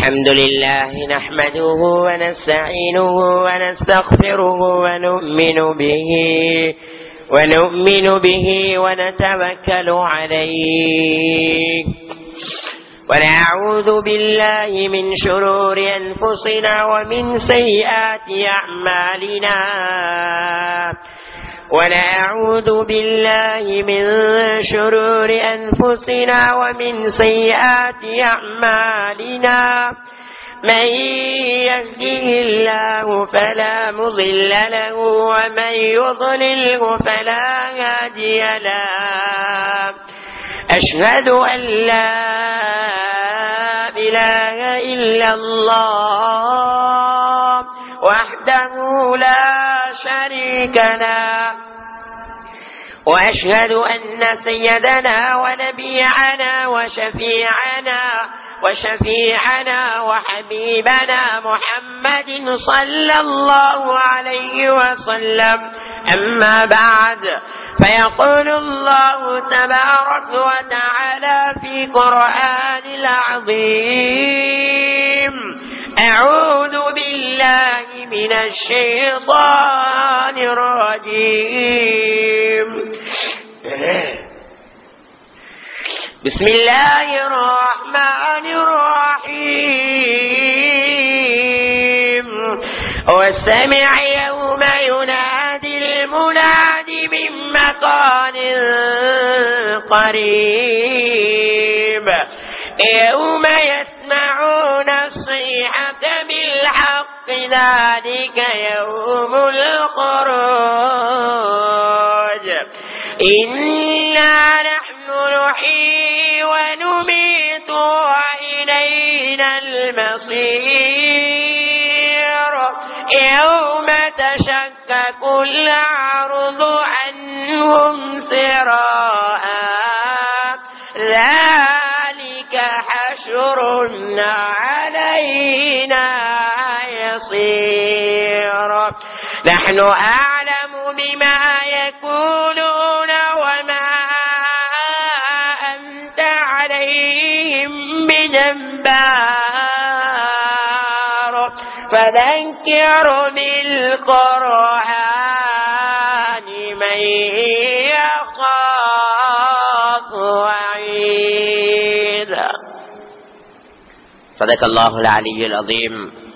الحمد لله نحمده ونستعينه ونستغفره ونؤمن به ونؤمن به ونتوكل عليه ونعوذ بالله من شرور أنفسنا ومن سيئات أعمالنا ونعوذ بالله من شرور أنفسنا ومن سيئات أعمالنا من يهده الله فلا مضل له ومن يضلله فلا هادي له أشهد أن لا إله إلا الله وحده لا شريك له وأشهد أن سيدنا ونبيعنا وشفيعنا وشفيعنا وحبيبنا محمد صلى الله عليه وسلم أما بعد فيقول الله تبارك وتعالى في قرآن العظيم أعوذ بالله من الشيطان الرجيم بسم الله الرحمن الرحيم والسمع يوم ينادي المناد من مكان قريب يوم يسمعون الصيحة بالحق ذلك يوم الخروج إنا نحن نحيي ونميت وإلينا المصير يوم تشكك الأرض عنهم سراء ذلك حشر علينا يصير نحن أعلم بما يقولون وما أنت عليهم بجبار فذكر بالقرآن من يخاف وعيد صدق الله العلي العظيم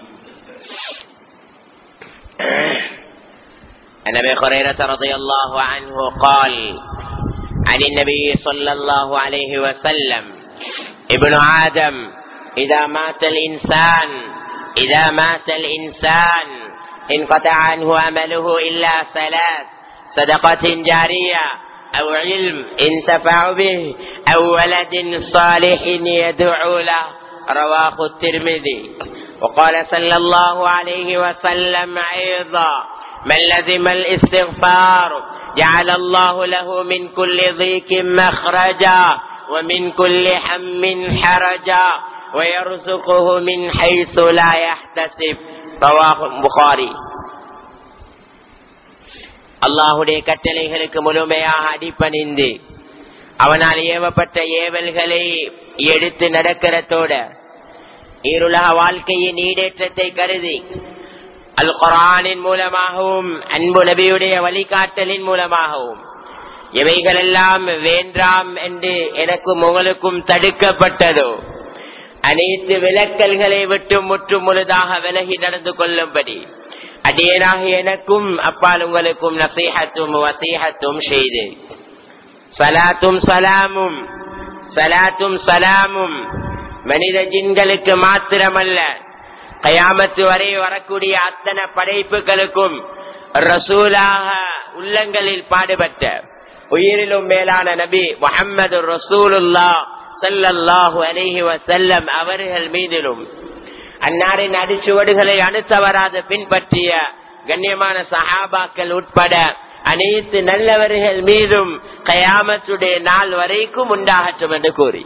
عن ابي هريره رضي الله عنه قال عن النبي صلى الله عليه وسلم ابن آدم إذا مات الإنسان إذا مات الإنسان انقطع عنه عمله إلا ثلاث صدقة جارية أو علم انتفع به أو ولد صالح يدعو له رواه الترمذي وقال صلى الله عليه وسلم أيضا من لزم الاستغفار جعل الله له من كل ضيق مخرجا ومن كل هم حرجا ويرزقه من حيث لا يحتسب رواه البخاري அல்லாஹுடைய கட்டளைகளுக்கு முழுமையாக அடிப்பணிந்து அவனால் ஏவப்பட்ட ஏவல்களை எடுத்து நடக்கிறதோட இருளக வாழ்க்கையின் ஈடேற்றத்தை கருதி அல் குரானின் மூலமாகவும் அன்பு நபியுடைய வழிகாட்டலின் மூலமாகவும் இவைகளெல்லாம் வேண்டாம் என்று எனக்கும் உங்களுக்கும் தடுக்கப்பட்டதோ அனைத்து விளக்கல்களை விட்டு முற்று முழுதாக விலகி நடந்து கொள்ளும்படி அடியனாக எனக்கும் அப்பால் உங்களுக்கும் நசீகத்தும் வசீகத்தும் செய்து சலாத்தும் சலாமும் சலாத்தும் சலாமும் மனித ஜின்களுக்கு மாத்திரமல்ல கயாமத்து வரை வரக்கூடிய அத்தனை படைப்புகளுக்கும் ரசூலாக உள்ளங்களில் பாடுபட்ட உயிரிலும் மேலான நபி முகமது ரசூலுல்லா சல்லல்லாஹு அலஹி வசல்லம் அவர்கள் மீதிலும் அன்னாரின் அடிச்சுவடுகளை அணுத்தவராத பின்பற்றிய கண்ணியமான சஹாபாக்கள் உட்பட அனைத்து நல்லவர்கள் மீதும் கயாமத்துடைய நாள் வரைக்கும் உண்டாகட்டும் என்று கூறி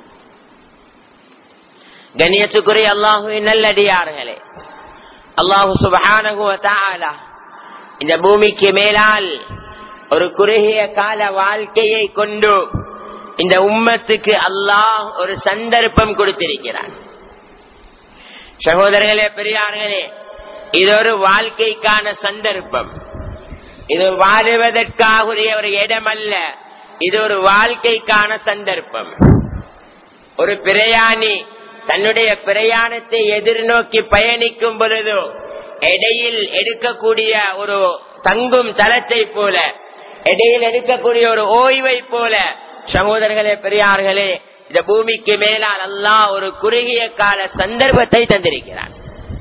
கண்ணியத்துக்குரிய அல்லாஹுவின் நல்லடியார்களே அல்லாஹு சுபஹானகுவ இந்த பூமிக்கு மேலால் ஒரு குறுகிய கால வாழ்க்கையை கொண்டு இந்த உம்மத்துக்கு அல்லாஹ் ஒரு சந்தர்ப்பம் கொடுத்திருக்கிறான் சகோதரர்களே பெரியார்களே இது ஒரு வாழ்க்கைக்கான சந்தர்ப்பம் இது வாழுவதற்காக ஒரு இடம் அல்ல இது ஒரு வாழ்க்கைக்கான சந்தர்ப்பம் ஒரு பிரயாணி தன்னுடைய பிரயாணத்தை எதிர்நோக்கி பயணிக்கும் பொழுதோ இடையில் எடுக்கக்கூடிய ஒரு தங்கும் தளத்தை போல இடையில் எடுக்கக்கூடிய ஒரு ஓய்வை போல சகோதரர்களே பெரியார்களே இந்த பூமிக்கு மேலால் அல்லாஹ் ஒரு குறுகிய கால சந்தர்ப்பத்தை தந்திருக்கிறார்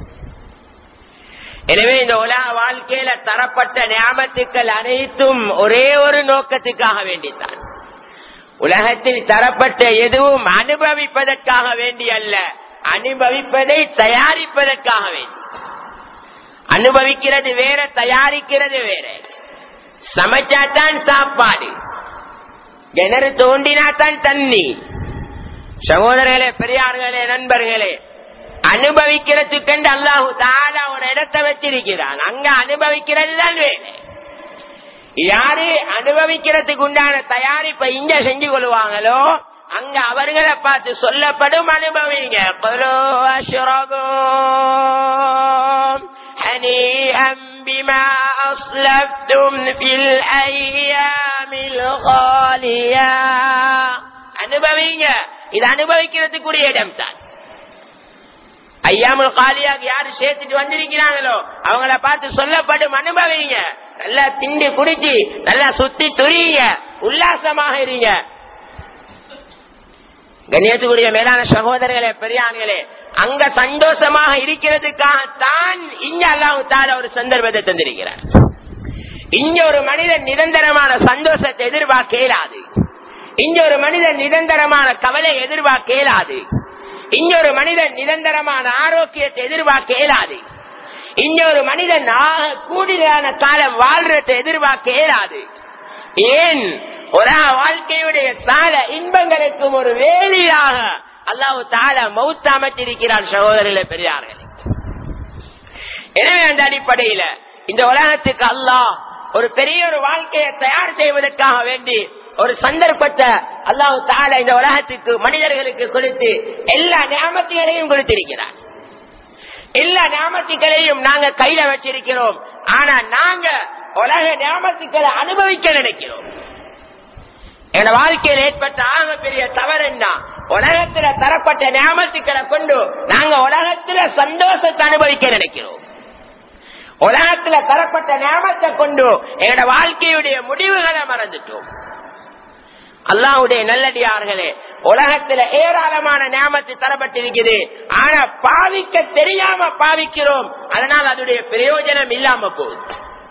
எனவே இந்த உலக வாழ்க்கையில தரப்பட்ட ஞாபகத்துக்கள் அனைத்தும் ஒரே ஒரு நோக்கத்துக்காக வேண்டித்தான் உலகத்தில் தரப்பட்ட எதுவும் அனுபவிப்பதற்காக வேண்டி அல்ல அனுபவிப்பதை தயாரிப்பதற்காக வேண்டி அனுபவிக்கிறது வேற தயாரிக்கிறது வேற சமைச்சாத்தான் சாப்பாடு கிணறு தோண்டினாத்தான் தண்ணி சகோதரர்களே பெரியார்களே நண்பர்களே அனுபவிக்கிறதுக்கு அல்லாஹு தாலா ஒரு இடத்தை வச்சிருக்கிறான் அங்க அனுபவிக்கிறது தான் வேலை யாரு அனுபவிக்கிறதுக்கு உண்டான தயாரிப்பை இங்க செஞ்சு கொள்வாங்களோ அங்க அவர்களை பார்த்து சொல்லப்படும் அனுபவிங்க بما أصلفتم في الأيام الغالية அனுபவிங்க இது அனுபவிக்கிறதுக்குரிய இடம் தான் ஐயாமுல் காலியாக யாரு சேர்த்துட்டு வந்திருக்கிறாங்களோ அவங்கள பார்த்து சொல்லப்படும் அனுபவிங்க நல்லா திண்டு குடிச்சு நல்லா சுத்தி துரியுங்க உல்லாசமாக இருங்க கண்ணியத்துக்குரிய மேலான சகோதரர்களே பெரியார்களே அங்க சந்தோஷமாக இருக்கிறதுக்காகத்தான் இங்க அல்லாஹு தால ஒரு சந்தர்ப்பத்தை தந்திருக்கிறார் இங்க ஒரு மனிதன் நிரந்தரமான சந்தோஷத்தை எதிர்பார்க்க இயலாது இங்க ஒரு மனிதன் நிரந்தரமான கவலை எதிர்பார்க்க இயலாது இங்க ஒரு மனிதன் நிரந்தரமான ஆரோக்கியத்தை எதிர்பார்க்க இயலாது இங்க ஒரு மனிதன் ஆக கூடுதலான காலம் வாழ்றதை எதிர்பார்க்க இயலாது ஏன் ஒரு வாழ்க்கையுடைய சால இன்பங்களுக்கும் ஒரு வேலியாக அல்லாஹு தால மௌத்த அமைச்சிருக்கிறார் சகோதரில பெரியார்கள் எனவே அந்த அடிப்படையில இந்த உலகத்துக்கு அல்லாஹ் ஒரு பெரிய ஒரு வாழ்க்கையை தயார் செய்வதற்காக வேண்டி ஒரு சந்தர்ப்பத்தை அல்லாஹு தால இந்த உலகத்துக்கு மனிதர்களுக்கு கொடுத்து எல்லா ஞாபகங்களையும் கொடுத்திருக்கிறார் எல்லா ஞாபகங்களையும் நாங்க கையில வச்சிருக்கிறோம் ஆனா நாங்க உலக ஞாபகத்துக்களை அனுபவிக்க நினைக்கிறோம் எங்க வாழ்க்கையில் ஏற்பட்ட ஆக பெரிய தவறு என்ன உலகத்துல தரப்பட்ட ஞாபகத்துக்களை கொண்டு நாங்க உலகத்துல சந்தோஷத்தை அனுபவிக்க நினைக்கிறோம் உலகத்துல தரப்பட்ட ஞாபகத்தை கொண்டு எங்களோட வாழ்க்கையுடைய முடிவுகளை மறந்துட்டோம் அல்லாவுடைய நல்லடியார்களே உலகத்துல ஏராளமான ஞாபகத்து தரப்பட்டிருக்குது ஆனா பாவிக்க தெரியாம பாவிக்கிறோம் அதனால் அதனுடைய பிரயோஜனம் இல்லாம போகுது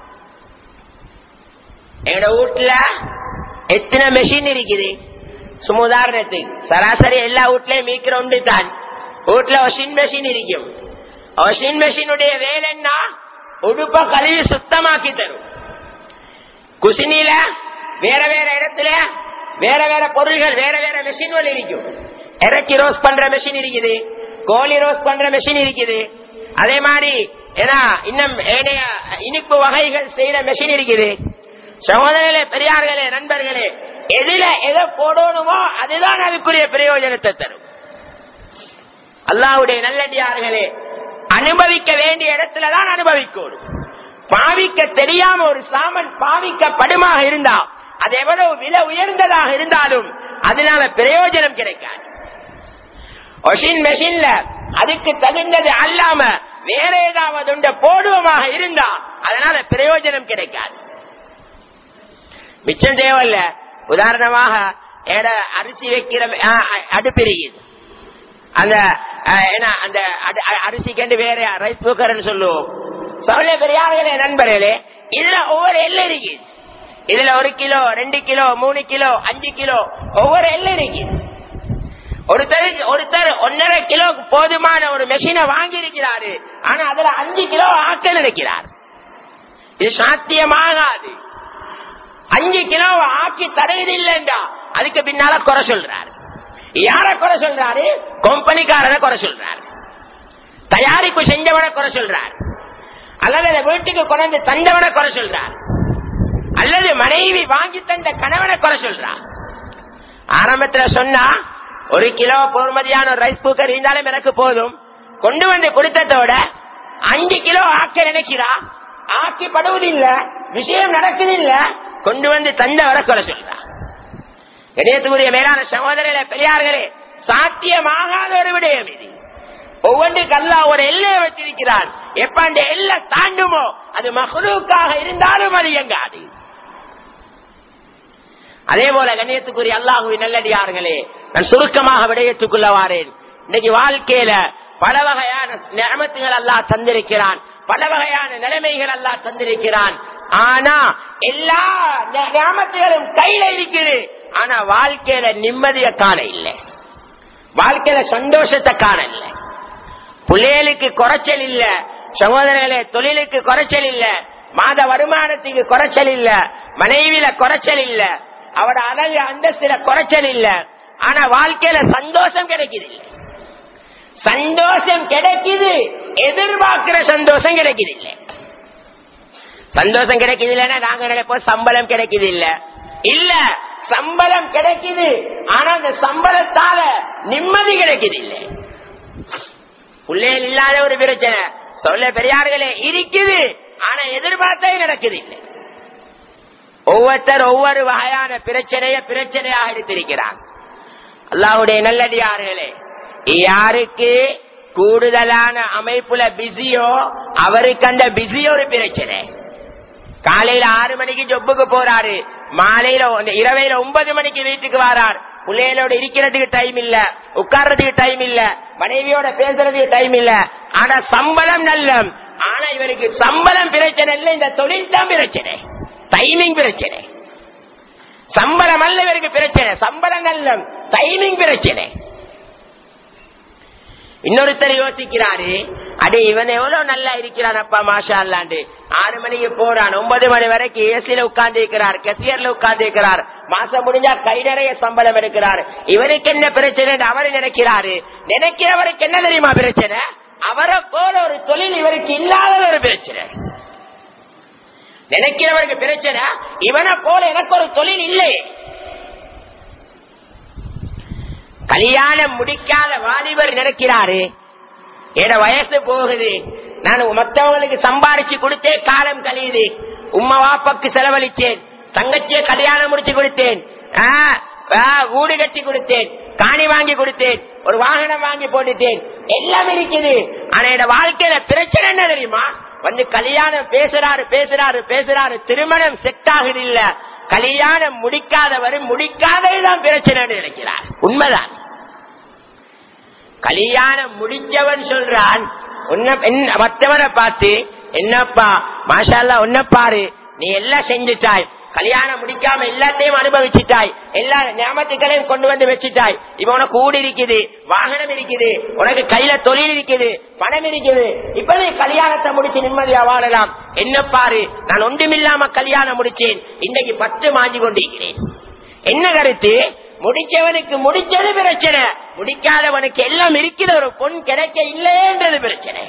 எங்களோட வீட்டுல எத்தனை மெஷின் இருக்குது சும்மா உதாரணத்துக்கு சராசரி எல்லா வீட்லயும் மீக்கிற உண்டு தான் வீட்டுல வாஷிங் மெஷின் இருக்கும் வாஷிங் மெஷினுடைய வேலை என்ன உடுப்ப கழுவி சுத்தமாக்கி தரும் குசினில வேற வேற இடத்துல வேற வேற பொருள்கள் வேற வேற மெஷின்கள் இருக்கும் இறக்கி ரோஸ் பண்ற மெஷின் இருக்குது கோழி ரோஸ் பண்ற மெஷின் இருக்குது அதே மாதிரி ஏன்னா இன்னும் ஏனைய இனிப்பு வகைகள் செய்யற மெஷின் இருக்குது சகோதரர்களே பெரியார்களே நண்பர்களே எதுல எதை போடணுமோ அதுதான் அதுக்குரிய பிரயோஜனத்தை தரும் அல்லாவுடைய நல்லடியார்களே அனுபவிக்க வேண்டிய இடத்துலதான் அனுபவிக்கணும் பாவிக்க தெரியாம ஒரு சாமன் பாவிக்கப்படுமாக இருந்தா அது எவ்வளவு விலை உயர்ந்ததாக இருந்தாலும் அதனால பிரயோஜனம் கிடைக்காது ஒஷின் மெஷின்ல அதுக்கு தகுந்தது அல்லாம வேற ஏதாவது ஒன்று போடுவமாக இருந்தா அதனால பிரயோஜனம் கிடைக்காது மிச்சம் தேவையில்ல உதாரணமாக எட அரிசி வைக்கிற அடுப்பு இருக்குது அந்த அந்த அரிசிக்கு வேற ரைஸ் குக்கர் சொல்லுவோம் சொல்ல பெரியார்களே நண்பர்களே இதுல ஒவ்வொரு எல்லை இருக்கு இதுல ஒரு கிலோ ரெண்டு கிலோ மூணு கிலோ அஞ்சு கிலோ ஒவ்வொரு எல்லை இருக்கு ஒருத்தர் ஒருத்தர் ஒன்னரை கிலோ போதுமான ஒரு மெஷினை வாங்கி இருக்கிறாரு ஆனா அதுல அஞ்சு கிலோ ஆக்க நினைக்கிறார் இது சாத்தியமாகாது அஞ்சு கிலோ ஆக்கி தரையுது இல்லைன்றா அதுக்கு பின்னால குறை சொல்றாரு யார குறை சொல்றாரு கம்பெனிக்காரனை குறை சொல்றாரு தயாரிப்பு செஞ்சவனை குறை சொல்றார் அல்லது வீட்டுக்கு குறைந்து தந்தவனை குறை சொல்றார் அல்லது மனைவி வாங்கி தந்த கணவனை குறை சொல்றார் ஆரம்பத்துல சொன்னா ஒரு கிலோ பொறுமதியான ரைஸ் குக்கர் இருந்தாலும் எனக்கு போதும் கொண்டு வந்து கொடுத்ததோட அஞ்சு கிலோ ஆக்க நினைக்கிறா ஆக்கி படுவதில்ல விஷயம் நடக்குதில்ல கொண்டு வந்து தந்த வர கொலை சொல்றா இடையத்துக்குரிய மேலான சகோதரர்களே பெரியார்களே சாத்தியமாகாத ஒரு விடயம் இது ஒவ்வொன்றுக்கு அல்லா ஒரு எல்லையை வச்சிருக்கிறான் எப்ப அந்த எல்லை தாண்டுமோ அது மகளுக்காக இருந்தாலும் அது எங்காது அதே போல கண்ணியத்துக்குரிய அல்லாஹுவின் நல்லடியார்களே நான் சுருக்கமாக விடயத்துக்குள்ள வாரேன் இன்னைக்கு வாழ்க்கையில பல வகையான நியமத்துகள் அல்லாஹ் தந்திருக்கிறான் பல வகையான நிலைமைகள் அல்லாஹ் தந்திருக்கிறான் ஆனா எல்லா நியமத்துகளும் கையில இருக்குது ஆனா வாழ்க்கையில நிம்மதியை காண இல்லை வாழ்க்கையில சந்தோஷத்தை காண இல்லை பிள்ளைகளுக்கு குறைச்சல் இல்ல சகோதரர்களே தொழிலுக்கு குறைச்சல் இல்ல மாத வருமானத்துக்கு குறைச்சல் இல்ல மனைவியில குறைச்சல் இல்ல அவட அழகு அந்தஸ்துல குறைச்சல் இல்ல ஆனா வாழ்க்கையில சந்தோஷம் கிடைக்குது இல்ல சந்தோஷம் கிடைக்குது எதிர்பார்க்கிற சந்தோஷம் கிடைக்குது இல்ல சந்தோஷம் கிடைக்குது இல்லன்னா நாங்க நினைப்போம் சம்பளம் கிடைக்குது இல்ல இல்ல சம்பளம் கிடைக்குது ஆனா அந்த சம்பளத்தால நிம்மதி கிடைக்குது இல்லை பிள்ளைகள் இல்லாத ஒரு பிரச்சனை சொல்ல பெரியார்களே இருக்குது ஆனா எதிர்பார்த்தே நடக்குது இல்லை ஒவ்வொருத்தர் ஒவ்வொரு வகையான பிரச்சனைய பிரச்சனையாக எடுத்திருக்கிறார் அல்லாவுடைய நல்லடியார்களே யாருக்கு கூடுதலான அமைப்புல பிஸியோ அவருக்கு அந்த பிஸி ஒரு பிரச்சனை காலையில ஆறு மணிக்கு ஜொப்புக்கு போறாரு மாலையில இரவையில ஒன்பது மணிக்கு வீட்டுக்கு வரார் பிள்ளைகளோட இருக்கிறதுக்கு டைம் இல்ல உட்கார்றதுக்கு டைம் இல்ல மனைவியோட பேசுறதுக்கு டைம் இல்ல ஆனா சம்பளம் நல்ல ஆனா இவருக்கு சம்பளம் பிரச்சனை இல்ல இந்த தொழில் தான் பிரச்சனை டைமிங் பிரச்சனை சம்பளம் அல்ல இவருக்கு பிரச்சனை சம்பளம் நல்ல டைமிங் பிரச்சனை இன்னொருத்தர் யோசிக்கிறாரு அடே இவன் எவ்வளவு நல்லா இருக்கிறான் அப்பா மாஷா அல்லாண்டு ஆறு மணிக்கு போறான் ஒன்பது மணி வரைக்கும் ஏசியில உட்கார்ந்து இருக்கிறார் கெசியர்ல உட்கார்ந்து இருக்கிறார் மாசம் முடிஞ்சா கை நிறைய சம்பளம் எடுக்கிறார் இவருக்கு என்ன பிரச்சனை அவரு நினைக்கிறாரு நினைக்கிறவருக்கு என்ன தெரியுமா பிரச்சனை அவரை போல ஒரு தொழில் இவருக்கு இல்லாத ஒரு பிரச்சனை நினைக்கிறவருக்கு பிரச்சனை இவனை போல எனக்கு ஒரு தொழில் இல்லை கல்யாணம் முடிக்காத வாலிபர் நினைக்கிறாரு என் வயசு போகுது நான் மத்தவங்களுக்கு சம்பாரிச்சு கொடுத்தே காலம் கழியுது உம்மா வாப்பாக்கு செலவழிச்சேன் தங்கச்சியை கல்யாணம் முடிச்சு கொடுத்தேன் வீடு கட்டி கொடுத்தேன் காணி வாங்கி கொடுத்தேன் ஒரு வாகனம் வாங்கி போட்டுட்டேன் எல்லாம் இருக்குது ஆனா என் வாழ்க்கையில பிரச்சனை என்ன தெரியுமா வந்து கல்யாணம் பேசுறாரு பேசுறாரு பேசுறாரு திருமணம் செட் ஆகுது இல்ல கல்யாணம் முடிக்காதவர் முடிக்காததுதான் பிரச்சனை நினைக்கிறார் உண்மைதான் கல்யாணம் முடிச்சவன் சொல்றான் மற்றவரை பார்த்து என்னப்பா மாஷால்லா உன்ன பாரு நீ எல்லாம் செஞ்சுட்டாய் கல்யாணம் முடிக்காம எல்லாத்தையும் அனுபவிச்சுட்டாய் எல்லா ஞாபகத்துக்களையும் கொண்டு வந்து வச்சுட்டாய் இப்ப உனக்கு ஊடு இருக்குது வாகனம் இருக்குது உனக்கு கையில தொழில் இருக்குது பணம் இருக்குது இப்ப நீ கல்யாணத்தை முடிச்சு நிம்மதியா வாழலாம் என்ன பாரு நான் ஒன்றுமில்லாம கல்யாணம் முடிச்சேன் இன்னைக்கு பத்து மாஞ்சி கொண்டிருக்கிறேன் என்ன கருத்து முடிச்சவனுக்கு முடிச்சது பிரச்சனை முடிக்காதவனுக்கு எல்லாம் இருக்கிற ஒரு பொன் கிடைக்க இல்லையன்றது பிரச்சனை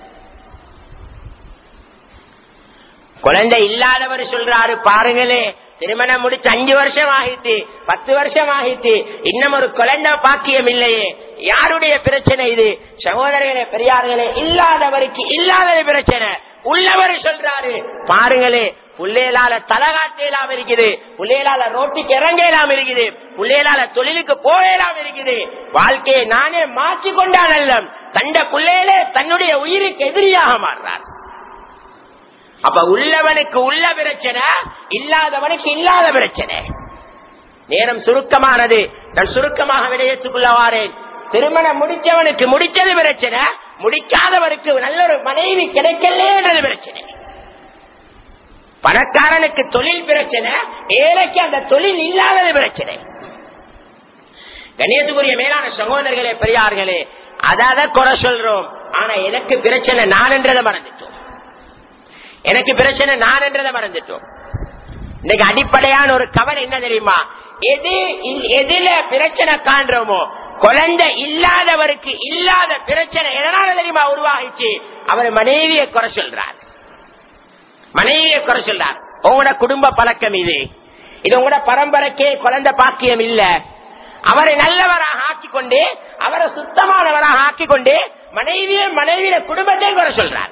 குழந்தை இல்லாதவர் சொல்றாரு பாருங்களே திருமணம் முடிச்சு அஞ்சு வருஷம் ஆகிட்டு பத்து வருஷம் ஆகிட்டு இன்னும் ஒரு குழந்தை பாக்கியம் இல்லையே யாருடைய பிரச்சனை இது சகோதரர்களே பெரியார்களே இல்லாதவருக்கு இல்லாத பிரச்சனை உள்ளவர் சொல்றாரு பாருங்களே புள்ளையலால தலகாட்டலாம் இருக்குது புள்ளையலால ரோட்டுக்கு இறங்கலாம் இருக்குது புள்ளையலால தொழிலுக்கு போகலாம் இருக்குது வாழ்க்கையை நானே மாற்றி கொண்டா நல்லம் தண்ட புள்ளையிலே தன்னுடைய உயிருக்கு எதிரியாக மாறுறார் அப்ப உள்ளவனுக்கு உள்ள பிரச்சனை இல்லாதவனுக்கு இல்லாத பிரச்சனை நேரம் சுருக்கமானது நான் சுருக்கமாக விடயத்துக்குள்ள வாரேன் திருமணம் முடிச்சவனுக்கு முடிச்சது பிரச்சனை முடிக்காதவருக்கு நல்ல ஒரு மனைவி கிடைக்கலன்றது பிரச்சனை பணக்காரனுக்கு தொழில் பிரச்சனை ஏழைக்கு அந்த தொழில் இல்லாதது பிரச்சனை கண்ணியத்துக்குரிய மேலான சகோதரர்களே பெரியார்களே அதாத குறை சொல்றோம் ஆனா எனக்கு பிரச்சனை நான் என்றதை மறந்துட்டோம் எனக்கு பிரச்சனை நான் என்றதை மறந்துட்டோம் இன்னைக்கு அடிப்படையான ஒரு கவலை என்ன தெரியுமா எது எதுல பிரச்சனை காண்றோமோ குழந்தை இல்லாதவருக்கு இல்லாத பிரச்சனை எதனால தெரியுமா உருவாகிச்சு அவர் மனைவியை குறை சொல்றார் மனைவியை குறை சொல்றார் உங்களோட குடும்ப பழக்கம் இது இது உங்களோட பரம்பரைக்கே குழந்தை பாக்கியம் இல்ல அவரை நல்லவராக ஆக்கிக் கொண்டு அவரை சுத்தமானவராக ஆக்கிக் கொண்டு மனைவியே மனைவியில குடும்பத்தையும் குறை சொல்றார்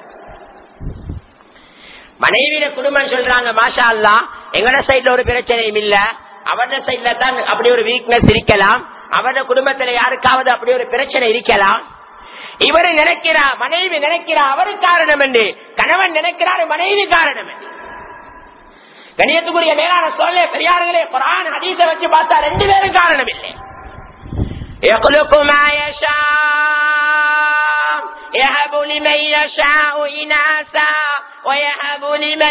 மனைவியில குடும்பம் சொல்றாங்க மாஷா அல்லா எங்கட சைட்ல ஒரு பிரச்சனையும் இல்ல அவட சைட்ல தான் அப்படி ஒரு வீக்னஸ் இருக்கலாம் அவட குடும்பத்துல யாருக்காவது அப்படி ஒரு பிரச்சனை இருக்கலாம் இவரு நினைக்கிறா மனைவி நினைக்கிறா அவரு காரணம் என்று கணவன் நினைக்கிறாரு மனைவி காரணம் என்று கணியத்துக்குரிய மேலான சொல்ல பெரியார்களே குரான் ஹதீஸை வச்சு பார்த்தா ரெண்டு பேரும் காரணம் இல்லை يخلق ما يشاء يهب لمن يشاء إناثا ويهب لمن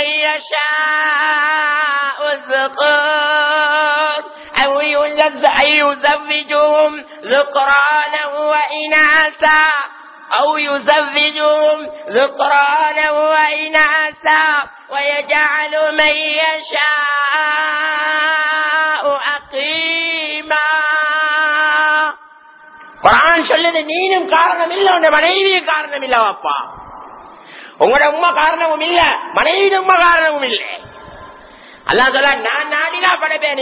يشاء الذكور أو يزوجهم ذكرانا وإناثا أو يزوجهم ذكرانا وإناثا ويجعل من يشاء أقيما குரான் சொல்லுது நீனும் காரணம் இல்ல உன் மனைவியும் காரணம் இல்ல அப்பா உங்களோட உண்மை காரணமும் இல்ல மனைவி உண்மை காரணமும் இல்ல அல்லா சொல்ல நான் நாடினா படைப்பேன்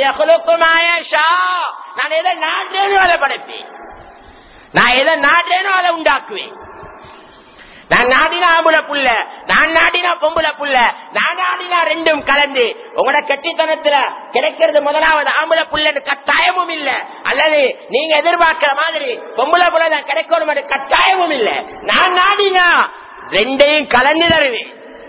நான் எதை நாட்டேனோ அதை படைப்பேன் நான் எதை நாட்டேனோ அதை உண்டாக்குவேன் நான் நாடினா ஆம்புல புள்ள நான் நாடினா பொம்புல புள்ள நான் நாடினா ரெண்டும் கலந்து உங்களோட கட்டித்தனத்துல கிடைக்கிறது முதலாவது ஆம்புல புள்ளன்னு கட்டாயமும் இல்ல அல்லது நீங்க எதிர்பார்க்கிற மாதிரி பொம்புல புள்ள தான் கிடைக்கணும் என்று கட்டாயமும் இல்ல நான் நாடினா ரெண்டையும் கலந்து தருவேன்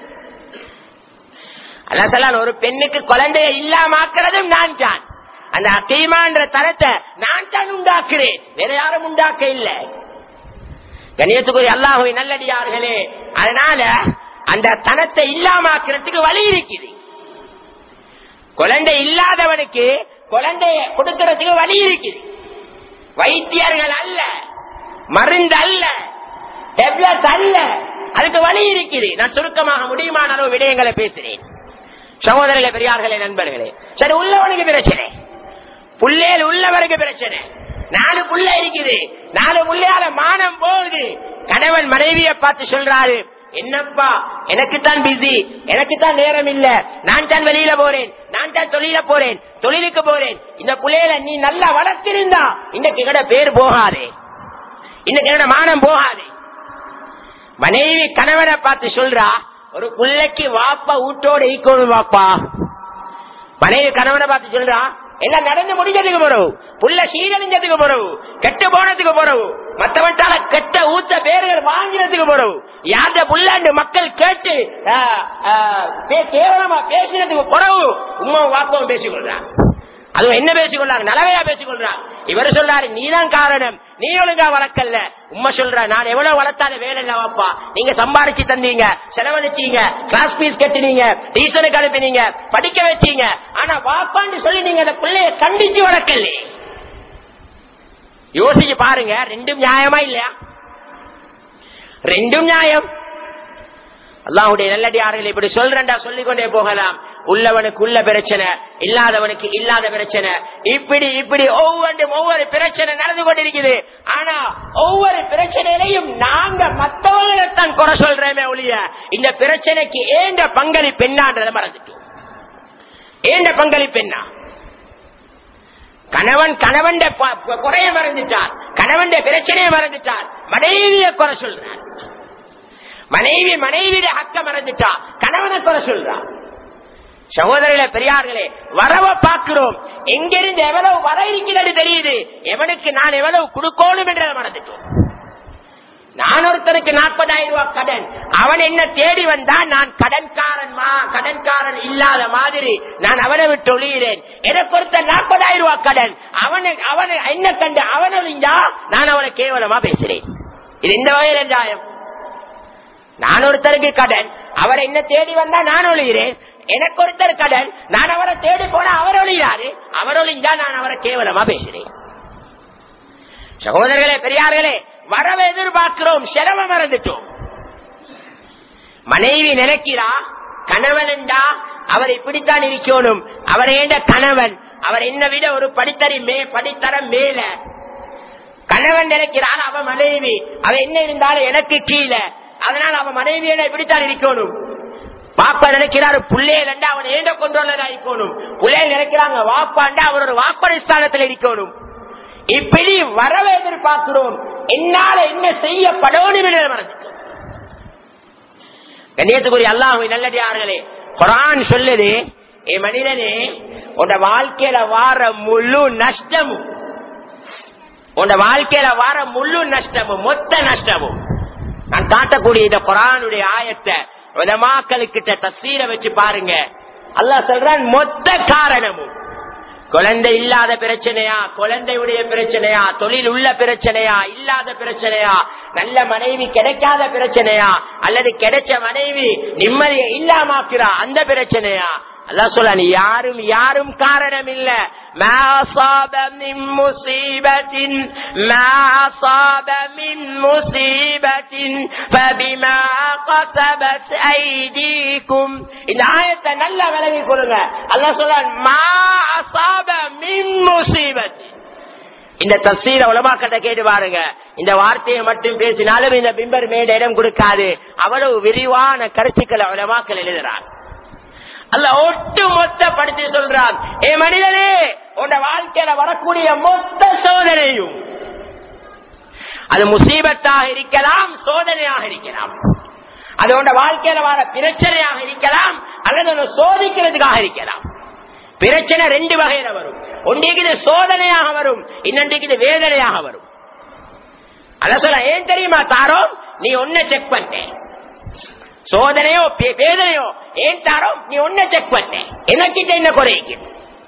அல்லா ஒரு பெண்ணுக்கு குழந்தைய இல்லாமாக்குறதும் நான் தான் அந்த அக்கீமான்ற தரத்தை நான் தான் உண்டாக்குறேன் வேற யாரும் உண்டாக்க இல்லை கணியத்துக்குரிய அல்லாஹுவை நல்லடியார்களே அதனால அந்த தனத்தை இல்லாமாக்கிறதுக்கு வழி இருக்குது குழந்தை இல்லாதவனுக்கு குழந்தைய கொடுக்கறதுக்கு வழி இருக்குது வைத்தியர்கள் அல்ல மருந்து அல்ல டெப்லெட் அல்ல அதுக்கு வழி இருக்குது நான் சுருக்கமாக முடியுமான அளவு விடயங்களை பேசுறேன் சகோதரர்களே பெரியார்களே நண்பர்களே சரி உள்ளவனுக்கு பிரச்சனை புள்ளேல் உள்ளவருக்கு பிரச்சனை நாலு புள்ள இருக்குது நாலு புள்ளையால மானம் போகுது கணவன் மனைவிய பார்த்து சொல்றாரு என்னப்பா எனக்கு தான் பிஸி எனக்கு தான் நேரம் இல்ல நான் தான் வெளியில போறேன் நான் தான் தொழில போறேன் தொழிலுக்கு போறேன் இந்த புள்ளையில நீ நல்லா வளர்த்திருந்தா இன்னைக்கு எங்கட பேர் போகாதே இன்னைக்கு எங்கட மானம் போகாதே மனைவி கணவனை பார்த்து சொல்றா ஒரு பிள்ளைக்கு வாப்பா ஊட்டோட ஈக்கணும் வாப்பா மனைவி கணவனை பார்த்து சொல்றா எல்லாம் நடந்து முடிஞ்சதுக்கு போறவு புள்ள சீரழிஞ்சதுக்கு போறவு கெட்டு போனதுக்கு போறவு மத்தவட்டால கெட்ட ஊத்த பேர்கள் வாங்கினதுக்கு போறவு யார்ட புள்ளாண்டு மக்கள் கேட்டு கேவலமா பேசினதுக்கு போறவு உமா வாப்பவும் பேசிக்கொள்றான் அதுவும் என்ன பேசிக்கொள்றாங்க நலவையா பேசிக்கொள்றான் இவர் சொல்றாரு நீதான் காரணம் நீ ஒழுங்கா வளர்க்கல உண்மை சொல்ற நான் எவ்வளவு வளர்த்தாலும் வேலை இல்ல வாப்பா நீங்க சம்பாதிச்சு தந்தீங்க செலவழிச்சீங்க கிளாஸ் பீஸ் கட்டினீங்க டீச்சருக்கு அனுப்பினீங்க படிக்க வச்சீங்க ஆனா வாப்பான்னு சொல்லி நீங்க அந்த பிள்ளைய கண்டிச்சு வளர்க்கல யோசிச்சு பாருங்க ரெண்டும் நியாயமா இல்லையா ரெண்டும் நியாயம் அல்லாஹுடைய நல்லடியார்கள் இப்படி சொல்றேன்டா சொல்லிக்கொண்டே போகலாம் உள்ளவனுக்கு உள்ள பிரச்சனை இல்லாதவனுக்கு இல்லாத பிரச்சனை இப்படி இப்படி ஒவ்வொன்றும் ஒவ்வொரு பிரச்சனை நடந்து கொண்டிருக்குது ஆனா ஒவ்வொரு பிரச்சனையிலையும் நாங்க மற்றவங்களைத்தான் குறை சொல்றேமே ஒழிய இந்த பிரச்சனைக்கு ஏண்ட பங்களிப்பு என்னான்றதை மறந்துட்டோம் ஏண்ட பங்களிப்பு என்ன கணவன் கணவன் குறைய மறந்துட்டார் கணவன் பிரச்சனையை மறந்துட்டார் மனைவிய குறை சொல்றார் மனைவி மனைவிய ஹக்க மறந்துட்டா கணவனை குறை சொல்றார் சகோதரர்களே பெரியார்களே வரவ பார்க்கிறோம் எங்கிருந்து எவ்வளவு வர இருக்கிறது தெரியுது எவனுக்கு நான் எவ்வளவு கொடுக்கணும் என்றதை மறந்துட்டோம் நான் ஒருத்தருக்கு நாற்பதாயிரம் ரூபாய் கடன் அவன் என்ன தேடி வந்தா நான் கடன்காரன் கடன்காரன் இல்லாத மாதிரி நான் அவனை விட்டு ஒழிகிறேன் எனக்கு ஒருத்தர் நாற்பதாயிரம் ரூபாய் கடன் அவனை அவனை என்ன கண்டு அவன் ஒழிஞ்சா நான் அவனை கேவலமா பேசுறேன் இது இந்த வகையில் நியாயம் நான் ஒருத்தருக்கு கடன் அவர் என்ன தேடி வந்தா நான் ஒழிகிறேன் எனக்கு ஒருத்தர் கடன் நான் அவரை தேடி போனா அவர் ஒழிகிறாரு அவர் ஒழிஞ்சா நான் அவரை கேவலமா பேசுறேன் சகோதரர்களே பெரியார்களே வரவை எதிர்பார்க்கிறோம் செலவை மறந்துட்டோம் மனைவி நினைக்கிறா கணவன் என்றா அவர் இப்படித்தான் இருக்கணும் அவர் ஏண்ட கணவன் அவர் என்ன விட ஒரு படித்தரி மே படித்தரம் மேல கணவன் நினைக்கிறான் அவ மனைவி அவ என்ன இருந்தாலும் எனக்கு கீழே அதனால அவ மனைவியிட இப்படித்தான் இருக்கணும் பாப்பா நினைக்கிறாரு புள்ளையலண்டா அவன் ஏண்ட கொண்டோலதா இருக்கணும் புள்ளைய நினைக்கிறாங்க வாப்பாண்டா அவர் ஒரு வாப்படை ஸ்தானத்தில் இருக்கணும் இப்படி வரவை எதிர்பார்க்கிறோம் என்னால என்ன செய்யப்படணும் என்று மறந்துட்டோம் கண்ணியத்துக்குரிய அல்லாஹுவை நல்லடியார்களே குரான் சொல்லுது ஏ மனிதனே உன் வாழ்க்கையில வார முழு நஷ்டமும் உன் வாழ்க்கையில வார முழு நஷ்டமும் மொத்த நஷ்டமும் நான் காட்டக்கூடிய இந்த குரானுடைய ஆயத்தை உலமாக்களுக்கிட்ட தசீர வச்சு பாருங்க அல்லாஹ் சொல்றான் மொத்த காரணமும் குழந்தை இல்லாத பிரச்சனையா குழந்தையுடைய பிரச்சனையா தொழில் உள்ள பிரச்சனையா இல்லாத பிரச்சனையா நல்ல மனைவி கிடைக்காத பிரச்சனையா அல்லது கிடைச்ச மனைவி நிம்மதியை இல்லாமாக்குறா அந்த பிரச்சனையா அல்லாஹ் சொல்ல யாரும் யாரும் காரணம் இல்ல ما أصاب من مصيبة ما أصاب من مصيبة فبما قصبت أيديكم இந்த ஆயத்தை நல்லா விளங்கி கொள்ளுங்க அல்லாஹ் சொல்ல ما أصاب من مصيبة இந்த தப்சீர உலமாக்கத்தை கேட்டு பாருங்க இந்த வார்த்தையை மட்டும் பேசினாலும் இந்த பிம்பர் மேட இடம் கொடுக்காது அவ்வளவு விரிவான கருத்துக்களை உலமாக்கள் எழுதுறார் அல்ல ஒட்டு மொத்த படுத்தி சொல்றான் ஏ மனிதனே உன் வாழ்க்கையில வரக்கூடிய மொத்த சோதனையும் அது முசீபத்தாக இருக்கலாம் சோதனையாக இருக்கலாம் அது உன் வாழ்க்கையில வர பிரச்சனையாக இருக்கலாம் அல்லது அதை சோதிக்கிறதுக்காக இருக்கலாம் பிரச்சனை ரெண்டு வகையில வரும் ஒன்றைக்கு இது சோதனையாக வரும் இன்னொன்றைக்கு இது வேதனையாக வரும் அத சொல்ல ஏன் தெரியுமா தாரோம் நீ ஒன்ன செக் பண்ணேன் சோதனையோ பே- வேதனையோ ஏன் தாரோம் நீ ஒன்ன செக் பண்ண எனக்கிட்ட என்ன குறைக்கு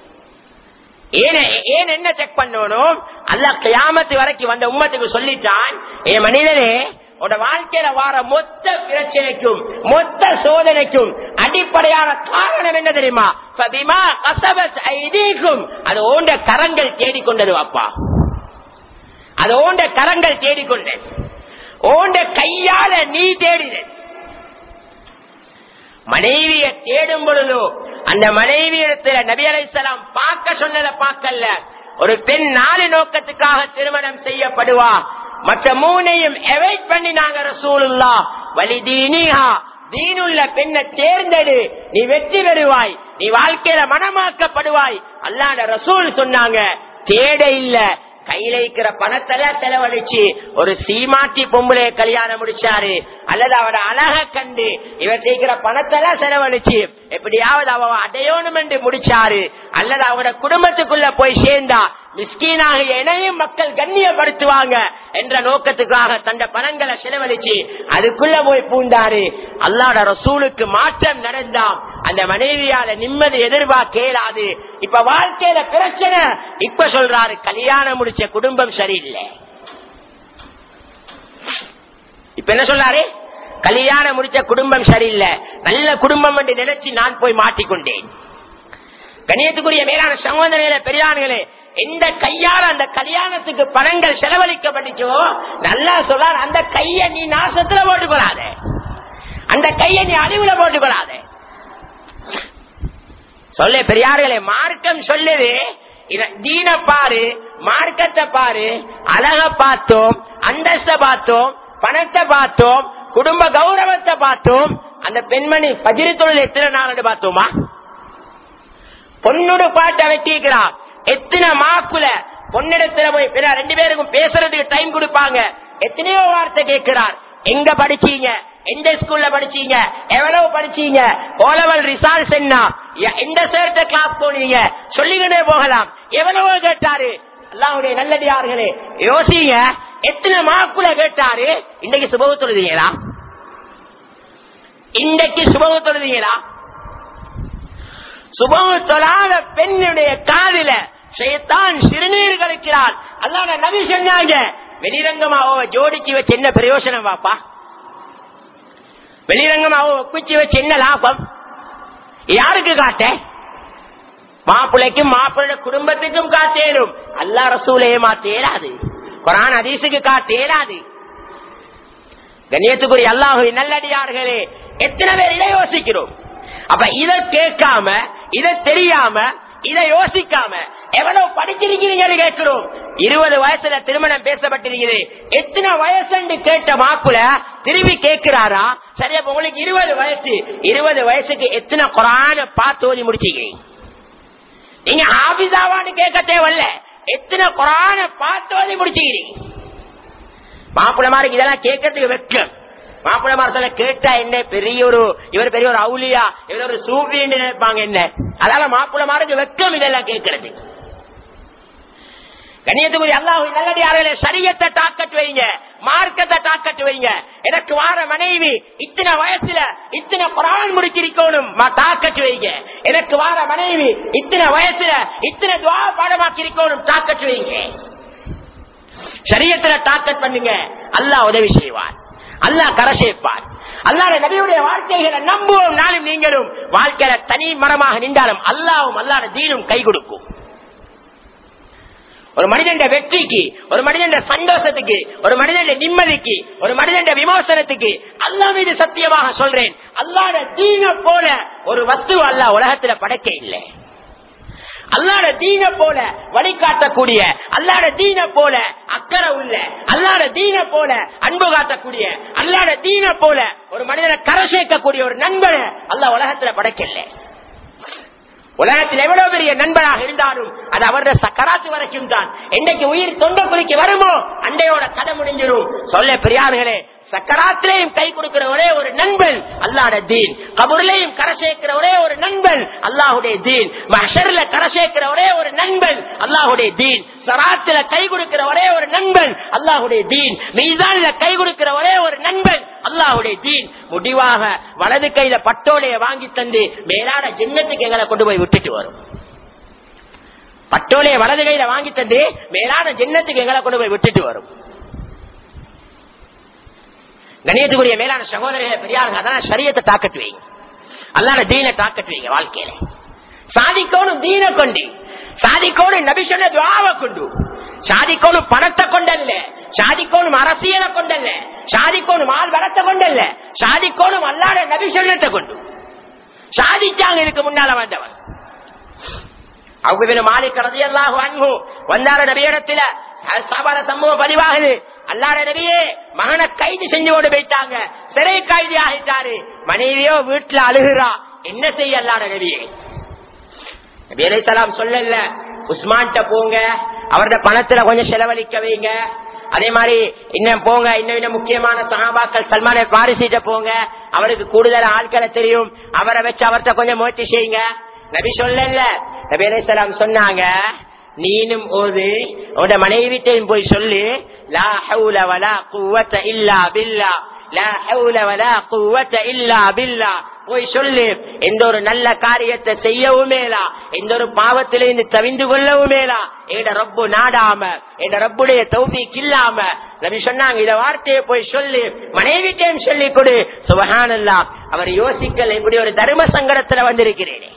ஏன் ஏன் என்ன செக் பண்ணணும் அல்ல கியாமத்து வரைக்கும் வந்த உம்மத்துக்கு சொல்லிட்டான் ஏ மனிதனே உட வாழ்க்கையில வார மொத்த பிரச்சனைக்கும் மொத்த சோதனைக்கும் அடிப்படையான காரணம் என்ன தெரியுமா ஃபபிமா கஸபத் ஐதீக்கும் அது ஓண்ட கரங்கள் தேடிக்கொண்டது அப்பா அது ஓண்ட கரங்கள் தேடிக்கொண்டது ஓண்ட கையால நீ தேடினது மனைவிய தேடும் பொழுதோ அந்த மனைவியிடத்துல நபி அலைசலாம் பார்க்க சொன்னதை பார்க்கல ஒரு பெண் நாலு நோக்கத்துக்காக திருமணம் செய்யப்படுவா மற்ற மூணையும் எவைட் பண்ணி நாங்க ரசூலுல்லா வலி தீனிஹா தீனுள்ள பெண்ணை தேர்ந்தெடு நீ வெற்றி பெறுவாய் நீ வாழ்க்கையில மனமாக்கப்படுவாய் அல்லாட ரசூல் சொன்னாங்க தேட இல்ல கையில இருக்கிற பணத்தெல்லாம் செலவழிச்சு ஒரு சீமாட்டி பொம்பளைய கல்யாணம் முடிச்சாரு அல்லது அவட அழக கண்டு இவர் இருக்கிற பணத்தெல்லாம் செலவழிச்சு எப்படியாவது அவ அடையணும் என்று முடிச்சாரு அல்லது அவட குடும்பத்துக்குள்ள போய் சேர்ந்தா மிஸ்கீனாக என்னையும் மக்கள் கண்ணியப்படுத்துவாங்க என்ற நோக்கத்துக்காக தந்த பணங்களை செலவழிச்சு அதுக்குள்ள போய் பூந்தாரு அல்லாட ரசூலுக்கு மாற்றம் நடந்தாம் அந்த மனைவியால நிம்மதி எதிர்பார்க்க இயலாது இப்ப வாழ்க்கையில பிரச்சனை இப்ப சொல்றாரு கல்யாணம் முடிச்ச குடும்பம் சரியில்லை இப்ப என்ன சொல்றாரு கல்யாணம் முடிச்ச குடும்பம் சரியில்லை நல்ல குடும்பம் என்று நினைச்சு நான் போய் மாட்டிக்கொண்டேன் கணியத்துக்குரிய மேலான சகோதரர்களே பெரியார்களே எந்த கையால அந்த கல்யாணத்துக்கு பணங்கள் செலவழிக்கப்பட்டுச்சோ நல்லா சொல்றார் அந்த கைய நீ நாசத்துல போட்டுக்கொள்ளாத அந்த கைய நீ அழிவுல போட்டுக்கொள்ளாத சொல்ல பெரியார்களே மார்க்கம் சொல்லுது இத- தீன பாரு மார்க்கத்தை பாரு அழக பார்த்தோம் அந்தஸ்த பார்த்தோம் பணத்தை பார்த்தோம் குடும்ப கௌரவத்தை பார்த்தோம் அந்த பெண்மணி பஜிரி தொழில் எத்தனை நாள் பார்த்தோமா பொண்ணுடு பாட்டை வெட்டிக்கிறான் எத்தனை மாக்குல பொன்னிடத்துல போய் பிற ரெண்டு பேருக்கும் பேசுறதுக்கு டைம் கொடுப்பாங்க எத்தனையோ வார்த்தை கேட்கிறார் எங்க படிச்சீங்க எந்த ஸ்கூல்ல படிச்சீங்க எவ்வளவு படிச்சீங்க ஓலவல் ரிசால்ட்ஸ் என்ன எ- எந்த சேர்த்த கிளாஸ் போனீங்க சொல்லிக்கிட்டே போகலாம் எவ்வளவோ கேட்டாரு அல்லாவுடைய நல்லடியார்களே யோசிங்க எத்தனை மாக்குல கேட்டாரு இன்னைக்கு சுபகு தொழுதீங்களா இன்றைக்கு சுபகு தொழுதீங்களா சுபகு தொழாத பெண்ணுடைய காதில ஷைத்தான் சிறுநீர் கழிக்கிறான் அல்லாத நபி சொன்னாங்க வெளிரங்கமா அவ ஜோடிச்சு வச்சு என்ன பிரயோசனம் வாப்பா வெளிரங்கமா அவ ஒப்பிச்சு வச்சு என்ன லாபம் யாருக்கு காட்ட மாப்பிள்ளைக்கும் மாப்பிள்ளை குடும்பத்துக்கும் காட்டேனும் அல்லா ரசூலே மாத்தேராது குரான் அதீசுக்கு காட்டேராது கண்ணியத்துக்குரிய அல்லாஹுவின் நல்லடியார்களே எத்தனை பேர் இதை யோசிக்கிறோம் அப்ப இதை கேட்காம இதை தெரியாம இதை யோசிக்காம எவ்வளவு படிச்சிருக்கிறீங்கன்னு கேட்கிறோம் இருபது வயசுல திருமணம் பேசப்பட்டிருக்கிறது எத்தனை வயசுன்னு கேட்ட மாக்குல திரும்பி கேட்கிறாரா சரியா இப்ப உங்களுக்கு இருபது வயசு இருபது வயசுக்கு எத்தனை குரான பார்த்து ஓதி முடிச்சீங்க நீங்க ஆபிசாவான்னு கேட்க தேவையில்ல எத்தனை குரான பார்த்து ஓதி முடிச்சுக்கிறீங்க மாப்பிள்ளமாருக்கு இதெல்லாம் கேட்கறதுக்கு வெக்கம் மாப்பிள்ளமார் சொல்ல கேட்டா என்ன பெரிய ஒரு இவர் பெரிய ஒரு அவுலியா இவர் ஒரு சூஃபின்னு நினைப்பாங்க என்ன அதனால மாப்பிள்ளமாருக்கு வெக்கம் இதெல்லாம் கேட்கறது கண்ணியத்துக்குரிய அல்லாஹ் நல்லடியார்களே சரியத்தை டாக்கட்டு வைங்க மார்க்கத்தை டாக்கட்டு வைங்க எனக்கு வார மனைவி இத்தனை வயசுல இத்தனை குரான் முடிச்சிருக்கணும் தாக்கட்டு வைங்க எனக்கு வார மனைவி இத்தனை வயசுல இத்தனை துவா பாடமாக்கி இருக்கணும் தாக்கட்டு வைங்க சரியத்துல டாக்கட் பண்ணுங்க அல்லாஹ் உதவி செய்வார் அல்லாஹ் கரை சேர்ப்பார் அல்லாத நபியுடைய வார்த்தைகளை நம்புவோம் நாளும் நீங்களும் வாழ்க்கையில தனி மரமாக நின்றாலும் அல்லாவும் அல்லாத தீனும் கை கொடுக்கும் ஒரு மனிதன் வெற்றிக்கு ஒரு மனிதன் சந்தோஷத்துக்கு ஒரு மனிதன் நிம்மதிக்கு ஒரு மனிதன் விமோசனத்துக்கு அல்லா மீது சத்தியமாக சொல்றேன் அல்லாட தீன போல ஒரு வஸ்து அல்ல உலகத்துல படைக்க இல்லை அல்லாட தீன போல வழிகாட்டக்கூடிய அல்லாட தீன போல அக்கறை உள்ள அல்லாட தீன போல அன்பு காட்டக்கூடிய அல்லாட தீன போல ஒரு மனிதனை கரை சேர்க்கக்கூடிய ஒரு நண்பனை அல்ல உலகத்துல படைக்கல உலகத்தில் எவ்வளவு பெரிய நண்பனாக இருந்தாலும் அது அவருடைய சக்கராத்து வரைக்கும் தான் என்னைக்கு உயிர் தொண்ட குளிக்கு வருமோ அண்டையோட கதை முடிஞ்சிடும் சொல்ல பெரியார்களே சக்கராத்திலையும் கை கொடுக்கிற ஒரே ஒரு நண்பன் அல்லாட தீன் கபூர்லையும் கரை சேர்க்கிற ஒரே ஒரு நண்பன் அல்லாஹுடைய தீன் மஷர்ல கரை சேர்க்கிற ஒரே ஒரு நண்பன் அல்லாஹுடைய தீன் சராத்துல கை கொடுக்கிற ஒரே ஒரு நண்பன் அல்லாஹுடைய தீன் மீதான்ல கை கொடுக்கிற ஒரே ஒரு நண்பன் அல்லாஹுடைய தீன் முடிவாக வலது கையில பட்டோலைய வாங்கி தந்து மேலான ஜென்னத்துக்கு எங்களை கொண்டு போய் விட்டுட்டு வரும் பட்டோலைய வலது கையில வாங்கி தந்து மேலான ஜென்னத்துக்கு எங்களை கொண்டு போய் விட்டுட்டு வரும் கணியத்துக்குரிய மேலான சகோதரர்கள் பெரியார்கள் அதான் சரியத்தை தாக்கட்டு வைங்க அல்லாத தீன தாக்கட்டு வைங்க வாழ்க்கையில சாதிக்கோணும் தீன கொண்டு சாதிக்கோணும் நபி சொன்ன துவாவை கொண்டு சாதிக்கோணும் பணத்தை கொண்டல்ல சாதிக்கோணும் அரசியலை கொண்டல்ல சாதிக்கோணும் ஆள் வளத்தை கொண்டல்ல சாதிக்கோணும் அல்லாட நபி சொன்னத்தை கொண்டு சாதிச்சாங்க இதுக்கு முன்னால வந்தவர் அவங்க மாலிக் ரதியல்லாஹு அன்ஹு வந்தார நபியிடத்துல சாபார சம்பவம் பதிவாகுது அல்லாட நபியே மகனை கைது செஞ்சு கொண்டு போயிட்டாங்க சிறை கைதி ஆகிட்டாரு மனைவியோ வீட்டுல அழுகுறா என்ன செய்ய அல்லாட நபியே நபி அலைசலாம் சொல்லல உஸ்மான்ட்ட போங்க அவரோட பணத்துல கொஞ்சம் செலவழிக்க வைங்க அதே மாதிரி இன்னும் போங்க இன்னும் இன்னும் முக்கியமான சகாபாக்கள் சல்மான பாரிசிட்ட போங்க அவருக்கு கூடுதல் ஆட்களை தெரியும் அவரை வச்சு அவர்கிட்ட கொஞ்சம் முயற்சி செய்யுங்க நபி சொல்லல நபி அலைசலாம் சொன்னாங்க நீனும் ஓது உன்னோட மனைவிட்டையும் போய் சொல்லு லா ஹவுல வலா குவத்த இல்லா பில்லா லா ஹவுல வலா குவத்த இல்லா பில்லா போய் சொல்லு எந்த ஒரு நல்ல காரியத்தை செய்யவும் மேலா எந்த ஒரு பாவத்திலிருந்து தவிந்து கொள்ளவும் மேலா எங்க ரப்பு நாடாம எங்க ரப்புடைய தௌபிக் இல்லாம நபி சொன்னாங்க இத வார்த்தையை போய் சொல்லு மனைவிட்டையும் சொல்லி கொடு சுபஹானல்லா அவர் யோசிக்கல இப்படி ஒரு தர்ம சங்கடத்துல வந்திருக்கிறேனே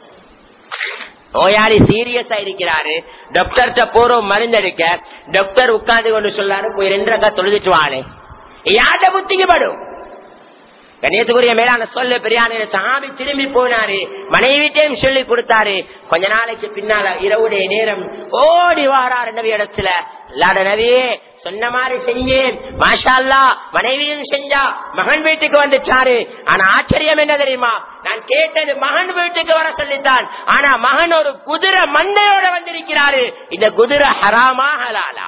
நோயாளி சீரியஸா இருக்கிறாரு டாக்டர்கிட்ட போறோம் மருந்தெடுக்க டாக்டர் உட்கார்ந்து கொண்டு சொல்லாரு போய் ரெண்டு ரக்கா தொழுதுட்டு வாழே யார்ட புத்திக்கு படும் கண்ணியத்துக்குரிய மேலான சொல்ல பெரியான சாமி திரும்பி போனாரு மனைவிட்டையும் சொல்லி கொடுத்தாரு கொஞ்ச நாளைக்கு பின்னால இரவுடைய நேரம் ஓடி வாராரு நவி இடத்துல இல்லாத நவியே சொன்ன மாதிரி செஞ்சேன் மாஷா அல்லா மனைவியும் செஞ்சா மகன் வீட்டுக்கு வந்துட்டாரு ஆனா ஆச்சரியம் என்ன தெரியுமா நான் கேட்டது மகன் வீட்டுக்கு வர சொல்லித்தான் ஆனா மகன் ஒரு குதிரை மண்டையோட வந்திருக்கிறாரு இந்த குதிரை ஹராமா ஹலாலா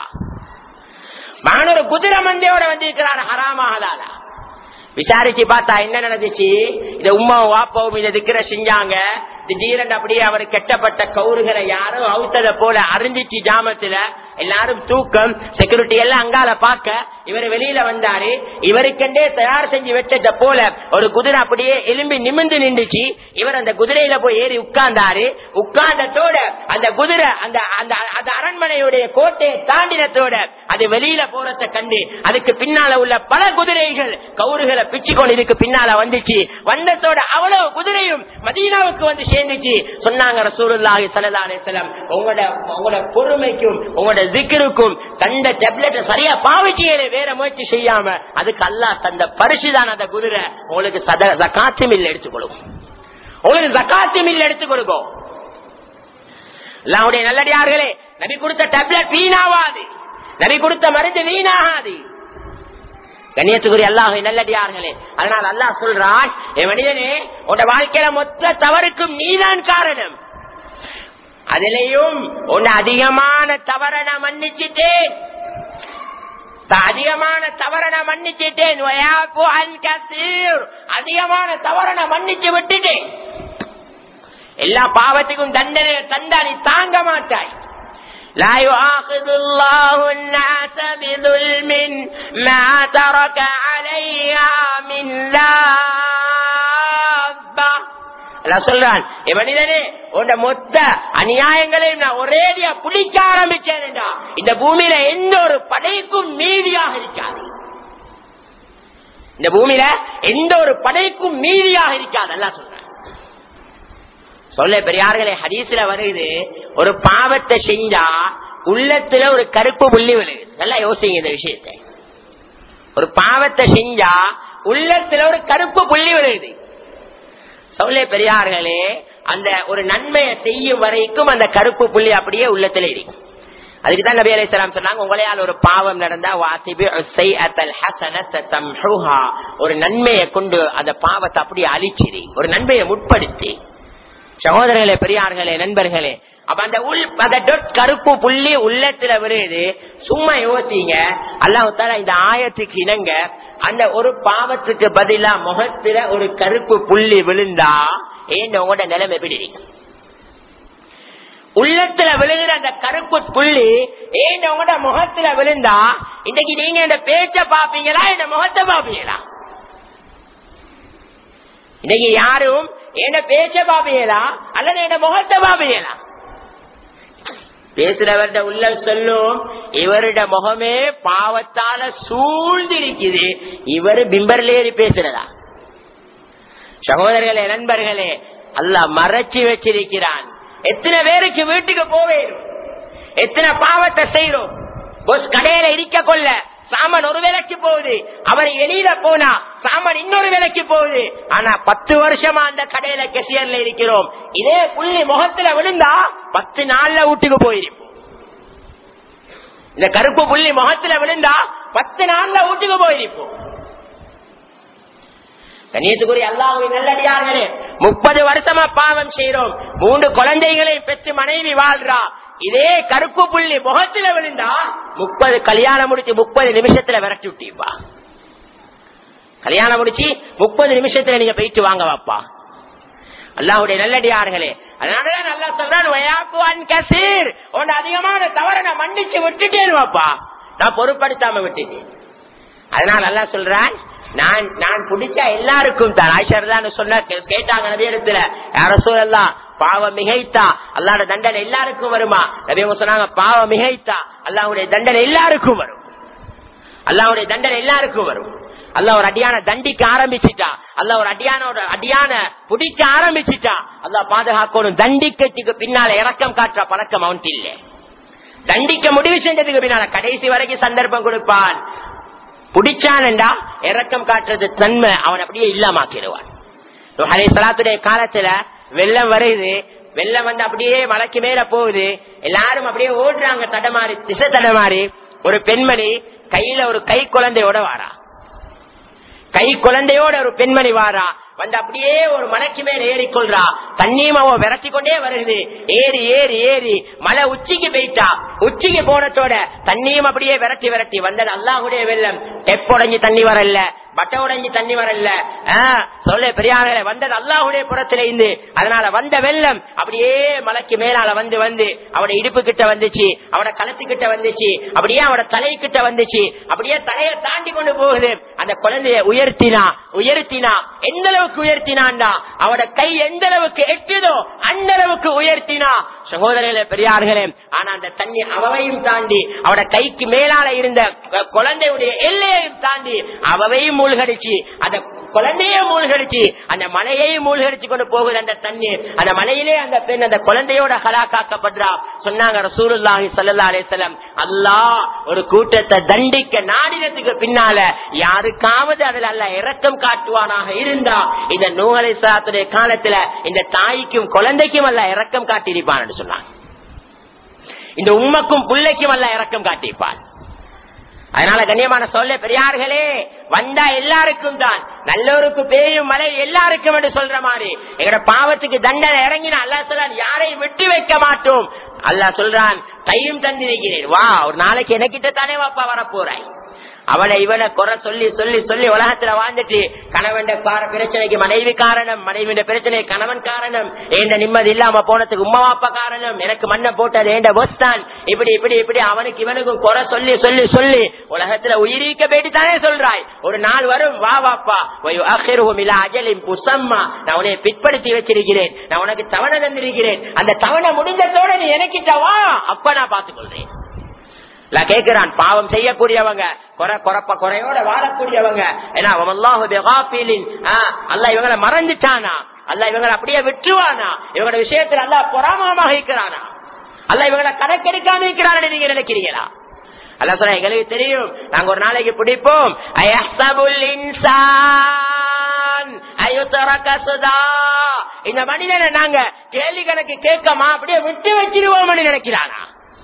மகன் ஒரு குதிரை மண்டையோட வந்திருக்கிறாரு ஹராமா ஹலாலா விசாரிச்சு பார்த்தா என்ன நடந்துச்சு இந்த உமாவும் வாப்பாவும் இதை திக்கிற செஞ்சாங்க திடீரென்று அப்படியே அவர் கெட்டப்பட்ட கவுறுகளை யாரும் அவுத்தத போல அறிஞ்சிச்சு ஜாமத்துல எல்லாரும் தூக்கம் செக்யூரிட்டி எல்லாம் அங்கால பார்க்க இவர் வெளியில வந்தாரு இவருக்கெண்டே தயார் செஞ்சு வெட்டத போல ஒரு குதிரை அப்படியே எலும்பி நிமிந்து நின்றுச்சு இவர் அந்த குதிரையில போய் ஏறி உட்கார்ந்தாரு உட்கார்ந்ததோட அந்த குதிரை அந்த அந்த அந்த அரண்மனையுடைய கோட்டையை தாண்டினத்தோட அது வெளியில போறத கண்டு அதுக்கு பின்னால உள்ள பல குதிரைகள் கவுறுகளை பிச்சு கொண்டு இதுக்கு பின்னால வந்துச்சு வந்ததோட அவ்வளவு குதிரையும் மதீனாவுக்கு வந்து சேர்ந்துச்சு சொன்னாங்க ரசூலுல்லாஹி ஸல்லல்லாஹு அலைஹி வஸல்லம் உங்களோட உங்களோட பொறுமைக்கும் உங்களோட திக்ருக்கும் தந்த டேப்லெட் சரியா பாவிச்சியலே வேற முயற்சி செய்யாம அதுக்கு அல்லாஹ் தந்த பரிசுதான் அந்த குதிரை உங்களுக்கு சத ஜகாத்து மில் எடுத்துக் கொடுக்கும் உங்களுக்கு ஜகாத்து மில் எடுத்துக் கொடுக்கும் அல்லாஹ்வுடைய நல்லடியார்களே நபி கொடுத்த டேப்லெட் வீணாவாது நபி கொடுத்த மருந்து வீணாகாது கண்ணியத்துக்குரிய அல்லாஹ் நல்லடியார்களே அதனால் அல்லாஹ் சொல்றான் என் மனிதனே உன் வாழ்க்கையில மொத்த தவறுக்கும் நீதான் காரணம் அதிலையும் உன் அதிகமான தவற நான் மன்னிச்சுட்டேன் அதிகமான தவற நான் மன்னிச்சிட்டேன் வயாஃபு அன் கஸீர். அதிகமான தவற நான் மன்னிச்சு விட்டுட்டேன் எல்லா பாவத்துக்கும் தண்டனை தந்தா நீ தாங்க மாட்டாய் لا يؤاخذ الله الناس بظلم ما ترك عليها من دابة அல்லாஹ் சொல்றான் "ஏ மனிதனே உன்ட மொத்த அநியாயங்களையும் நான் ஒரேடியா பிடிக்க ஆரம்பிச்சேன்டா இந்த பூமியில எந்த ஒரு படைக்கும் மீதியாக இருக்காது இந்த பூமியில எந்த ஒரு படைக்கும் மீதியாக இருக்காது அல்லாஹ் சொல்றான் சொல்ல பெரியார்களே ஹதீஸ்ல வருது ஒரு பாவத்தை செஞ்சா உள்ளத்துல ஒரு கருப்பு புள்ளி விழுகுது நல்லா யோசிங்க இந்த விஷயத்தை ஒரு பாவத்தை செஞ்சா உள்ளத்துல ஒரு கருப்பு புள்ளி விழுகுது சொல்ல பெரியார்களே அந்த ஒரு நன்மையை செய்யும் வரைக்கும் அந்த கருப்பு புள்ளி அப்படியே உள்ளத்துல இருக்கும் அதுக்குதான் நபி அலைஹிஸ்ஸலாம் சொன்னாங்க உங்களையால் ஒரு பாவம் நடந்தா வாசிபி ஸைஅத்தல் ஹஸனத்த தம்ஹுஹா ஒரு நன்மையை கொண்டு அந்த பாவத்தை அப்படியே அழிச்சிரு ஒரு நன்மையை முற்படுத்தி சகோதரர்களே பெரியார்களே நண்பர்களே அப்ப அந்த உள் அந்த dot கருப்பு புள்ளி உள்ளத்துல விழுது சும்மா யோசிங்க அல்லாஹ் தாலா இந்த ஆயத்துக்கு இணங்க அந்த ஒரு பாவத்துக்கு பதிலா முகத்துல ஒரு கருப்பு புள்ளி விழுந்தா ஏன் உங்களோட நிலைமை எப்படி இருக்கும் உள்ளத்துல விழுகிற அந்த கருப்பு புள்ளி ஏன் உங்களோட முகத்துல விழுந்தா இன்னைக்கு நீங்க இந்த பேச்ச பாப்பீங்களா இந்த முகத்தை பாப்பீங்களா இன்னைக்கு யாரும் என்ன பேச்ச பாப்பீங்களா அல்லது என்ன முகத்தை பாப்பீங்களா பேசுறவர்ட உள்ள சொல்லும் இவருட முகமே பாவத்தால சூழ்ந்திருக்குது இவரு பிம்பர்லேறி பேசுறதா சகோதரர்களே நண்பர்களே அல்லாஹ் மறைச்சு வச்சிருக்கிறான் எத்தனை பேருக்கு வீட்டுக்கு போவேன் எத்தனை பாவத்தை செய்யறோம் பொஸ் கடையில இருக்க கொள்ள சாமான் ஒரு விலைக்கு போகுது அவர் வெளியில போனா சாமான் இன்னொரு விலைக்கு போகுது ஆனா பத்து வருஷமா அந்த கடையில கெசியர்ல இருக்கிறோம் இதே புள்ளி முகத்துல விழுந்தா பத்து நாள்ல வீட்டுக்கு போயிருப்போம் இந்த கருப்பு புள்ளி முகத்துல விழுந்தா பத்து நாள்ல வீட்டுக்கு போயிருப்போம் கண்ணியத்துக்குரிய அல்லாஹுவின் நல்லடியார்களே முப்பது வருஷமா பாவம் செய்யறோம் மூன்று குழந்தைகளை பெற்று மனைவி வாழ்றா இதே கருப்பு புள்ளி முகத்துல விழுந்தா முப்பது கல்யாணம் முடிச்சு முப்பது நிமிஷத்துல விரட்டி விட்டீப்பா கல்யாணம் முடிச்சு முப்பது நிமிஷத்துல நீங்க போயிட்டு வாங்க வாப்பா அல்லாஹுடைய நல்லடியார்களே அதனாலதான் நல்லா சொல்றான் வயாக்குவான் கசீர் உன் அதிகமான தவற நான் மன்னிச்சு விட்டுட்டேன் வாப்பா நான் பொருட்படுத்தாம விட்டுட்டேன் அதனால நல்லா சொல்றான் நான் நான் பிடிச்ச எல்லாருக்கும் தான் ஆயிஷர் தான் சொன்ன கேட்டாங்க நபி இடத்துல யார சொல்லலாம் பாவம் மிகைத்தா அல்லாட தண்டனை எல்லாருக்கும் வருமா நபி அவங்க சொன்னாங்க பாவம் மிகைத்தா அல்லாவுடைய தண்டனை எல்லாருக்கும் வரும் அல்லாவுடைய தண்டனை எல்லாருக்கும் வரும் அல்ல ஒரு அடியான தண்டிக்க ஆரம்பிச்சுட்டா அல்ல ஒரு அடியானோட அடியான பிடிக்க ஆரம்பிச்சுட்டா அல்லா பாதுகாக்கணும் தண்டிக்கத்துக்கு பின்னால இறக்கம் காட்டுற பழக்கம் அவன்ட்டு இல்லை தண்டிக்க முடிவு செஞ்சதுக்கு பின்னால கடைசி வரைக்கும் சந்தர்ப்பம் கொடுப்பான் பிடிச்சான்டா இறக்கம் காட்டுறது தன்மை அவன் அப்படியே இல்லாமாக்கிடுவான் சலாத்துடைய காலத்துல வெள்ளம் வருது வெள்ளம் வந்து அப்படியே மலைக்கு மேல போகுது எல்லாரும் அப்படியே ஓடுறாங்க தடமாறி திசை தடமாறி ஒரு பெண்மணி கையில ஒரு கை குழந்தையோட வாரா கை குழந்தையோட ஒரு பெண்மணி வாரா வந்து அப்படியே ஒரு மலைக்கு மேல ஏறிக்கொள்றா தண்ணியும் அவன் விரட்டி கொண்டே வருது ஏறி ஏறி ஏறி மலை உச்சிக்கு போயிட்டா உச்சிக்கு போனதோட தண்ணியும் அப்படியே விரட்டி விரட்டி வந்தது அல்லாஹுடைய வெள்ளம் டெப்பொடைஞ்சு தண்ணி வரல பட்டை உடைஞ்சு தண்ணி வரல சொல்ல பெரியார்களே வந்தது அல்லாஹுடைய புறத்துல இருந்து அதனால வந்த வெள்ளம் அப்படியே மலைக்கு மேலால வந்து வந்து அவட இடுப்பு கிட்ட வந்துச்சு அவட கழுத்து கிட்ட வந்துச்சு அப்படியே அவட தலை கிட்ட வந்துச்சு அப்படியே தலையை தாண்டி கொண்டு போகுது அந்த குழந்தைய உயர்த்தினா உயர்த்தினா எந்த அளவுக்கு உயர்த்தினான்டா அவட கை எந்த அளவுக்கு எட்டுதோ அந்த அளவுக்கு உயர்த்தினா சகோதரர்களே பெரியார்களே ஆனா அந்த தண்ணி அவவையும் தாண்டி அவட கைக்கு மேலால இருந்த குழந்தையுடைய எல்லையையும் தாண்டி அவவையும் மூழ்கடிச்சு அந்த குழந்தையே மூழ்கடிச்சு அந்த மலையையும் மூழ்கடிச்சு கொண்டு போகுது அந்த தண்ணீர் அந்த மலையிலே அந்த பெண் அந்த குழந்தையோட ஹலாக்காக்கப்படுறா சொன்னாங்க ரசூலுல்லாஹி சல்லா அலிசல்லம் அல்லாஹ் ஒரு கூட்டத்தை தண்டிக்க நாடினத்துக்கு பின்னால யாருக்காவது அதுல அல்ல இறக்கம் காட்டுவானாக இருந்தா இந்த நூகலை சாத்துடைய காலத்துல இந்த தாய்க்கும் குழந்தைக்கும் அல்ல இறக்கம் காட்டியிருப்பான் சொன்னாங்க இந்த உண்மைக்கும் பிள்ளைக்கும் அல்ல இறக்கம் காட்டியிருப்பான் அதனால கண்ணியமான சொல்ல பெரியார்களே வந்தா எல்லாருக்கும் தான் நல்லோருக்கு பேயும் மழை எல்லாருக்கும் என்று சொல்ற மாதிரி எங்கட பாவத்துக்கு தண்டனை இறங்கினா அல்லா சொல்றான் யாரையும் விட்டு வைக்க மாட்டோம் அல்லா சொல்றான் தையும் தந்திருக்கிறேன் வா ஒரு நாளைக்கு எனக்கிட்ட தானே வாப்பா வர போறாய் அவனை இவனை குறை சொல்லி சொல்லி சொல்லி உலகத்துல வாழ்ந்துட்டு கணவன் பிரச்சனைக்கு மனைவி காரணம் மனைவி பிரச்சனை கணவன் காரணம் ஏண்ட நிம்மதி இல்லாம போனதுக்கு உமா அப்பா காரணம் எனக்கு மண்ணை போட்டது ஏண்ட பொஸ்தான் இப்படி இப்படி இப்படி அவனுக்கு இவனுக்கும் குறை சொல்லி சொல்லி சொல்லி உலகத்துல உயிரிக்க போயிட்டு தானே சொல்றாய் ஒரு நாள் வரும் வா வாப்பா அஜலின் புசம்மா நான் உன்னை பிற்படுத்தி வச்சிருக்கிறேன் நான் உனக்கு தவணை தந்திருக்கிறேன் அந்த தவணை முடிஞ்சதோட நீ எனக்கிட்ட வா அப்ப நான் பார்த்துக் கொள்றேன் நான் கேட்கிறான் பாவம் செய்யக்கூடியவங்க குறை குறப்ப குறையோட வாழக்கூடியவங்க ஏன்னா அவன் அல்லாஹு பெகாபீலின் அல்ல இவங்களை மறந்துட்டானா அல்ல இவங்களை அப்படியே விட்டுருவானா இவங்களோட விஷயத்தில் அல்ல பொறாமமாக இருக்கிறானா அல்ல இவங்களை கணக்கெடுக்காம இருக்கிறான்னு நீங்க நினைக்கிறீங்களா அல்ல சொல்ற எங்களுக்கு தெரியும் நாங்க ஒரு நாளைக்கு பிடிப்போம் இந்த மனிதனை நாங்க கேள்வி கணக்கு கேட்கமா அப்படியே விட்டு வச்சிருவோம் நினைக்கிறானா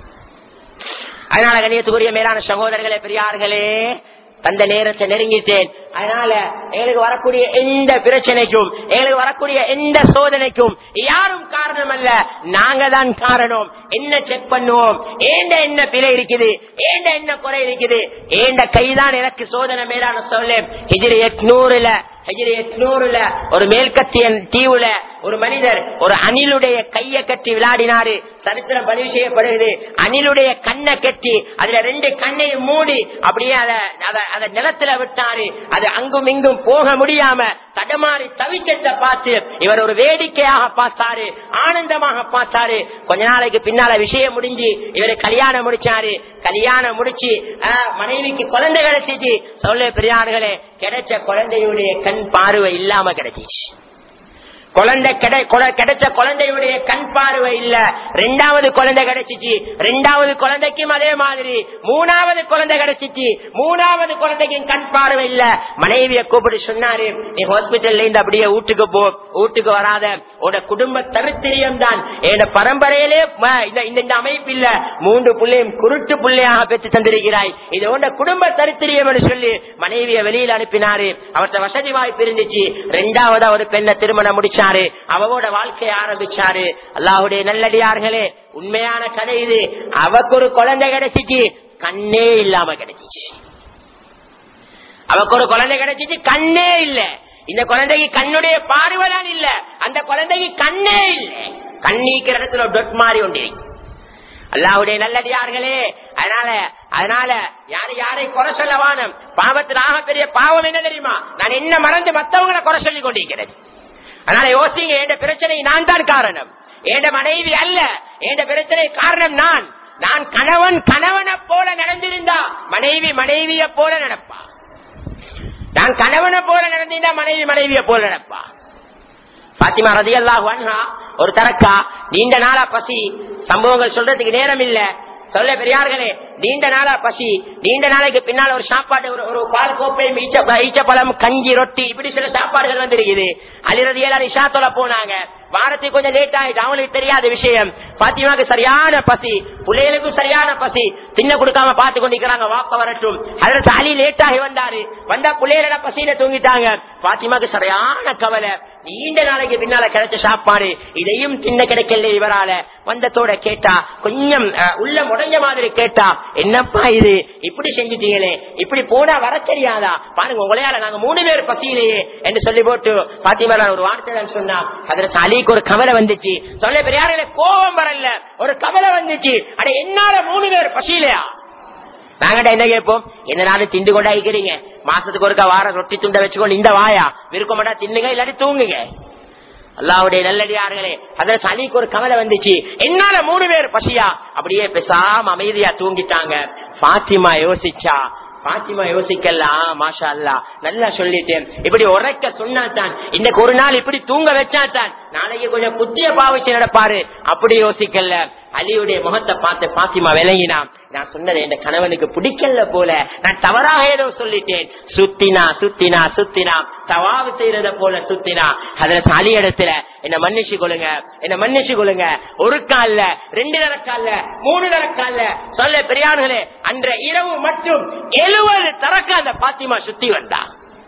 அதனால கணியத்துக்குரிய மேலான சகோதரர்களே பெரியார்களே தந்த நேரத்தை நெருங்கிட்டேன் அதனால எங்களுக்கு வரக்கூடிய எந்த பிரச்சனைக்கும் எங்களுக்கு வரக்கூடிய எந்த சோதனைக்கும் யாரும் காரணம் அல்ல நாங்க தான் காரணம் என்ன செக் பண்ணுவோம் ஏண்ட என்ன பிழை இருக்குது ஏண்ட என்ன குறை இருக்குது ஏண்ட கைதான் எனக்கு சோதனை மேலான சொல்ல ஹிஜிரி எட்நூறுல ஹிஜிரி எட்நூறுல ஒரு மேல்கத்தியன் தீவுல ஒரு மனிதர் ஒரு அணிலுடைய கைய கட்டி விளையாடினாரு சரித்திரம் பதிவு செய்யப்படுகிறது அணிலுடைய கண்ணை கட்டி அதுல ரெண்டு கண்ணையும் மூடி அப்படியே அதை நிலத்துல விட்டாரு அது அங்கும் இங்கும் போக முடியாம தடமாறி தவிக்கட்ட பார்த்து இவர் ஒரு வேடிக்கையாக பார்த்தாரு ஆனந்தமாக பார்த்தாரு கொஞ்ச நாளைக்கு பின்னால விஷயம் முடிஞ்சு இவரு கல்யாணம் முடிச்சாரு கல்யாணம் முடிச்சு மனைவிக்கு குழந்தை கிடைச்சிச்சு சொல்ல பெரியார்களே கிடைச்ச குழந்தையுடைய கண் பார்வை இல்லாம கிடைச்சிச்சு குழந்தை கிடைச்ச குழந்தையுடைய கண் பார்வை இல்ல ரெண்டாவது குழந்தை கிடைச்சிச்சு ரெண்டாவது குழந்தைக்கும் அதே மாதிரி மூணாவது குழந்தை கிடைச்சிச்சு மூணாவது குழந்தைக்கும் கண் பார்வை இல்ல மனைவிய கூப்பிட்டு சொன்னாரு நீ ஹாஸ்பிட்டல்ல இருந்து அப்படியே வீட்டுக்கு போ வீட்டுக்கு வராத உட குடும்ப தருத்திரியம் தான் என் பரம்பரையிலே இந்த அமைப்பு இல்ல மூன்று பிள்ளையும் குருட்டு பிள்ளையாக பெற்று தந்திருக்கிறாய் இது உண்ட குடும்ப தரித்திரியம் சொல்லி மனைவிய வெளியில் அனுப்பினாரு அவர்கிட்ட வசதி வாய்ப்பு இருந்துச்சு ரெண்டாவது ஒரு பெண்ணை திருமணம் முடிச்சு முடிச்சாரு அவவோட வாழ்க்கையை ஆரம்பிச்சாரு அல்லாஹுடைய நல்லடியார்களே உண்மையான கதை இது அவக்கு ஒரு குழந்தை கிடைச்சிச்சு கண்ணே இல்லாம கிடைச்சிச்சு அவக்கு ஒரு குழந்தை கிடைச்சிச்சு கண்ணே இல்ல இந்த குழந்தைக்கு கண்ணுடைய பார்வைதான் இல்ல அந்த குழந்தைக்கு கண்ணே இல்ல கண்ணீக்கிற இடத்துல டொட் மாறி உண்டு அல்லாவுடைய நல்லடியார்களே அதனால அதனால யாரு யாரை குறை சொல்ல வானம் பாவத்தில் ஆக பெரிய பாவம் என்ன தெரியுமா நான் என்ன மறந்து மத்தவங்களை குறை சொல்லி கொண்டிருக்கிறேன் அதனால யோசிங்க என்ற பிரச்சனை நான் தான் காரணம் என்ற மனைவி அல்ல என்ற பிரச்சனை காரணம் நான் நான் கணவன் கணவனை போல நடந்திருந்தா மனைவி மனைவிய போல நடப்பா நான் கணவனை போல நடந்திருந்தா மனைவி மனைவிய போல நடப்பா பாத்திமா ரதி அல்லாஹ் ஒரு தரக்கா நீண்ட நாளா பசி சம்பவங்கள் சொல்றதுக்கு நேரம் இல்ல சொல்ல பெரியார்களே நீண்ட நாளா பசி நீண்ட நாளைக்கு பின்னால ஒரு சாப்பாடு ஒரு ஒரு பால் கோப்பையும் ஈச்சப்பழம் கஞ்சி ரொட்டி இப்படி சில சாப்பாடுகள் வந்திருக்குது அலிரதி ஏழாறு இஷாத்தோல போனாங்க வாரத்துக்கு கொஞ்சம் லேட் ஆயிட்டு அவங்களுக்கு தெரியாத விஷயம் பாத்திமாக்கு சரியான பசி பிள்ளைகளுக்கும் சரியான பசி தின்ன கொடுக்காம பார்த்து கொண்டிருக்கிறாங்க வாப்ப வரட்டும் அதுல அலி லேட் ஆகி வந்தாரு வந்தா பிள்ளைகள பசியில தூங்கிட்டாங்க பாத்திமாக்கு சரியான கவலை நீண்ட நாளைக்கு பின்னால கிடைச்ச சாப்பாடு இதையும் தின்ன கிடைக்கல இவரால வந்தத்தோட கேட்டா கொஞ்சம் உள்ள முடஞ்ச மாதிரி கேட்டா என்னப்பா இது இப்படி செஞ்சுட்டீங்களே இப்படி போனா வர தெரியாதா பாருங்க உங்களையால நாங்க மூணு பேர் பசியிலேயே என்று சொல்லி போட்டு பாத்திமா ஒரு வார்த்தை சொன்னா அதுல அலிக்கு ஒரு கவலை வந்துச்சு சொல்ல பெரியாரில கோபம் வரல ஒரு கவலை வந்துச்சு அட என்னால மூணு பேர் பசியிலையா நாங்கடா என்ன கேட்போம் என்ன நாள் திண்டு கொண்டா இருக்கிறீங்க மாசத்துக்கு ஒருக்கா வாரம் ரொட்டி துண்டை வச்சுக்கொண்டு இந்த வாயா விருப்பமாட்டா தின்னுங்க இல்லாட்டி தூங்குங்க அல்லாவுடைய நல்லடியார்களே அதுல சளிக்கு ஒரு கவலை வந்துச்சு என்னால மூணு பேர் பசியா அப்படியே பெசாம அமைதியா தூங்கிட்டாங்க பாத்திமா யோசிச்சா பாத்திமா யோசிக்கலாம் மாஷா அல்லா நல்லா சொல்லிட்டேன் இப்படி உரைக்க சொன்னாதான் இன்னைக்கு ஒரு நாள் இப்படி தூங்க வச்சாதான் நாளைக்கு கொஞ்சம் புத்திய பாவிச்சு நடப்பாரு அப்படி யோசிக்கல அலியுடைய முகத்தை பார்த்து பாத்திமா விளங்கினா நான் சொன்னது என் கணவனுக்கு பிடிக்கல போல நான் தவறாக ஏதோ சொல்லிட்டேன் சுத்தினா சுத்தினா சுத்தினா தவாவு செய்யறத போல சுத்தினா அதுல அலி இடத்துல என்ன மன்னிச்சு கொள்ளுங்க என்ன மன்னிச்சு கொள்ளுங்க ஒரு கால்ல ரெண்டு தரக்கால்ல மூணு தரக்கால்ல சொல்ல பெரியார்களே அன்ற இரவு மட்டும் எழுபது தரக்க அந்த பாத்திமா சுத்தி வந்தா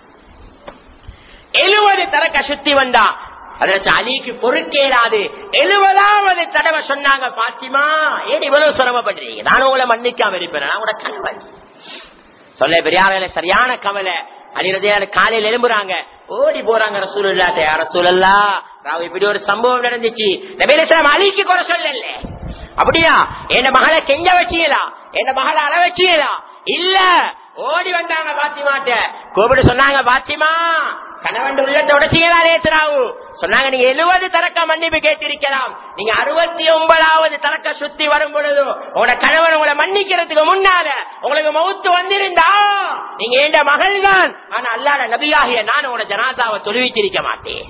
எழுபது தரக்க சுத்தி வந்தா அதற்கு அலிக்கு பொறுக்கேறாது எழுபதாவது தடவை சொன்னாங்க பாத்திமா ஏன் இவ்வளவு சிரமப்படுறீங்க நானும் உங்களை மன்னிக்காம இருப்பேன் நான் உங்களோட கணவன் சொல்ல பெரியார்களே சரியான கவலை அடிரதையான காலையில் எழும்புறாங்க ஓடி போறாங்க ரசூலுல்லா ரசூலல்லா ராவ் இப்படி ஒரு சம்பவம் நடந்துச்சு நபீலாம் அழிக்கு கூட சொல்லல அப்படியா என் மகளை கெஞ்ச வச்சீங்களா என் மகளை அழ வச்சீங்களா இல்ல ஓடி வந்தாங்க பாத்திமாட்ட கூப்பிட்டு சொன்னாங்க பாத்திமா கணவன் உள்ளத்தை உடச்சிங்களா நேத்ராவு சொன்னாங்க நீங்க எழுபது தரக்க மன்னிப்பு கேட்டிருக்கலாம் நீங்க அறுபத்தி ஒன்பதாவது தரக்க சுத்தி வரும் பொழுது உங்களோட கணவன் உங்களை மன்னிக்கிறதுக்கு முன்னால உங்களுக்கு மவுத்து வந்திருந்தா நீங்க எந்த மகள் தான் ஆனா அல்லாட நபியாகிய நான் உங்களோட ஜனாதாவை தொழுவிச்சிருக்க மாட்டேன்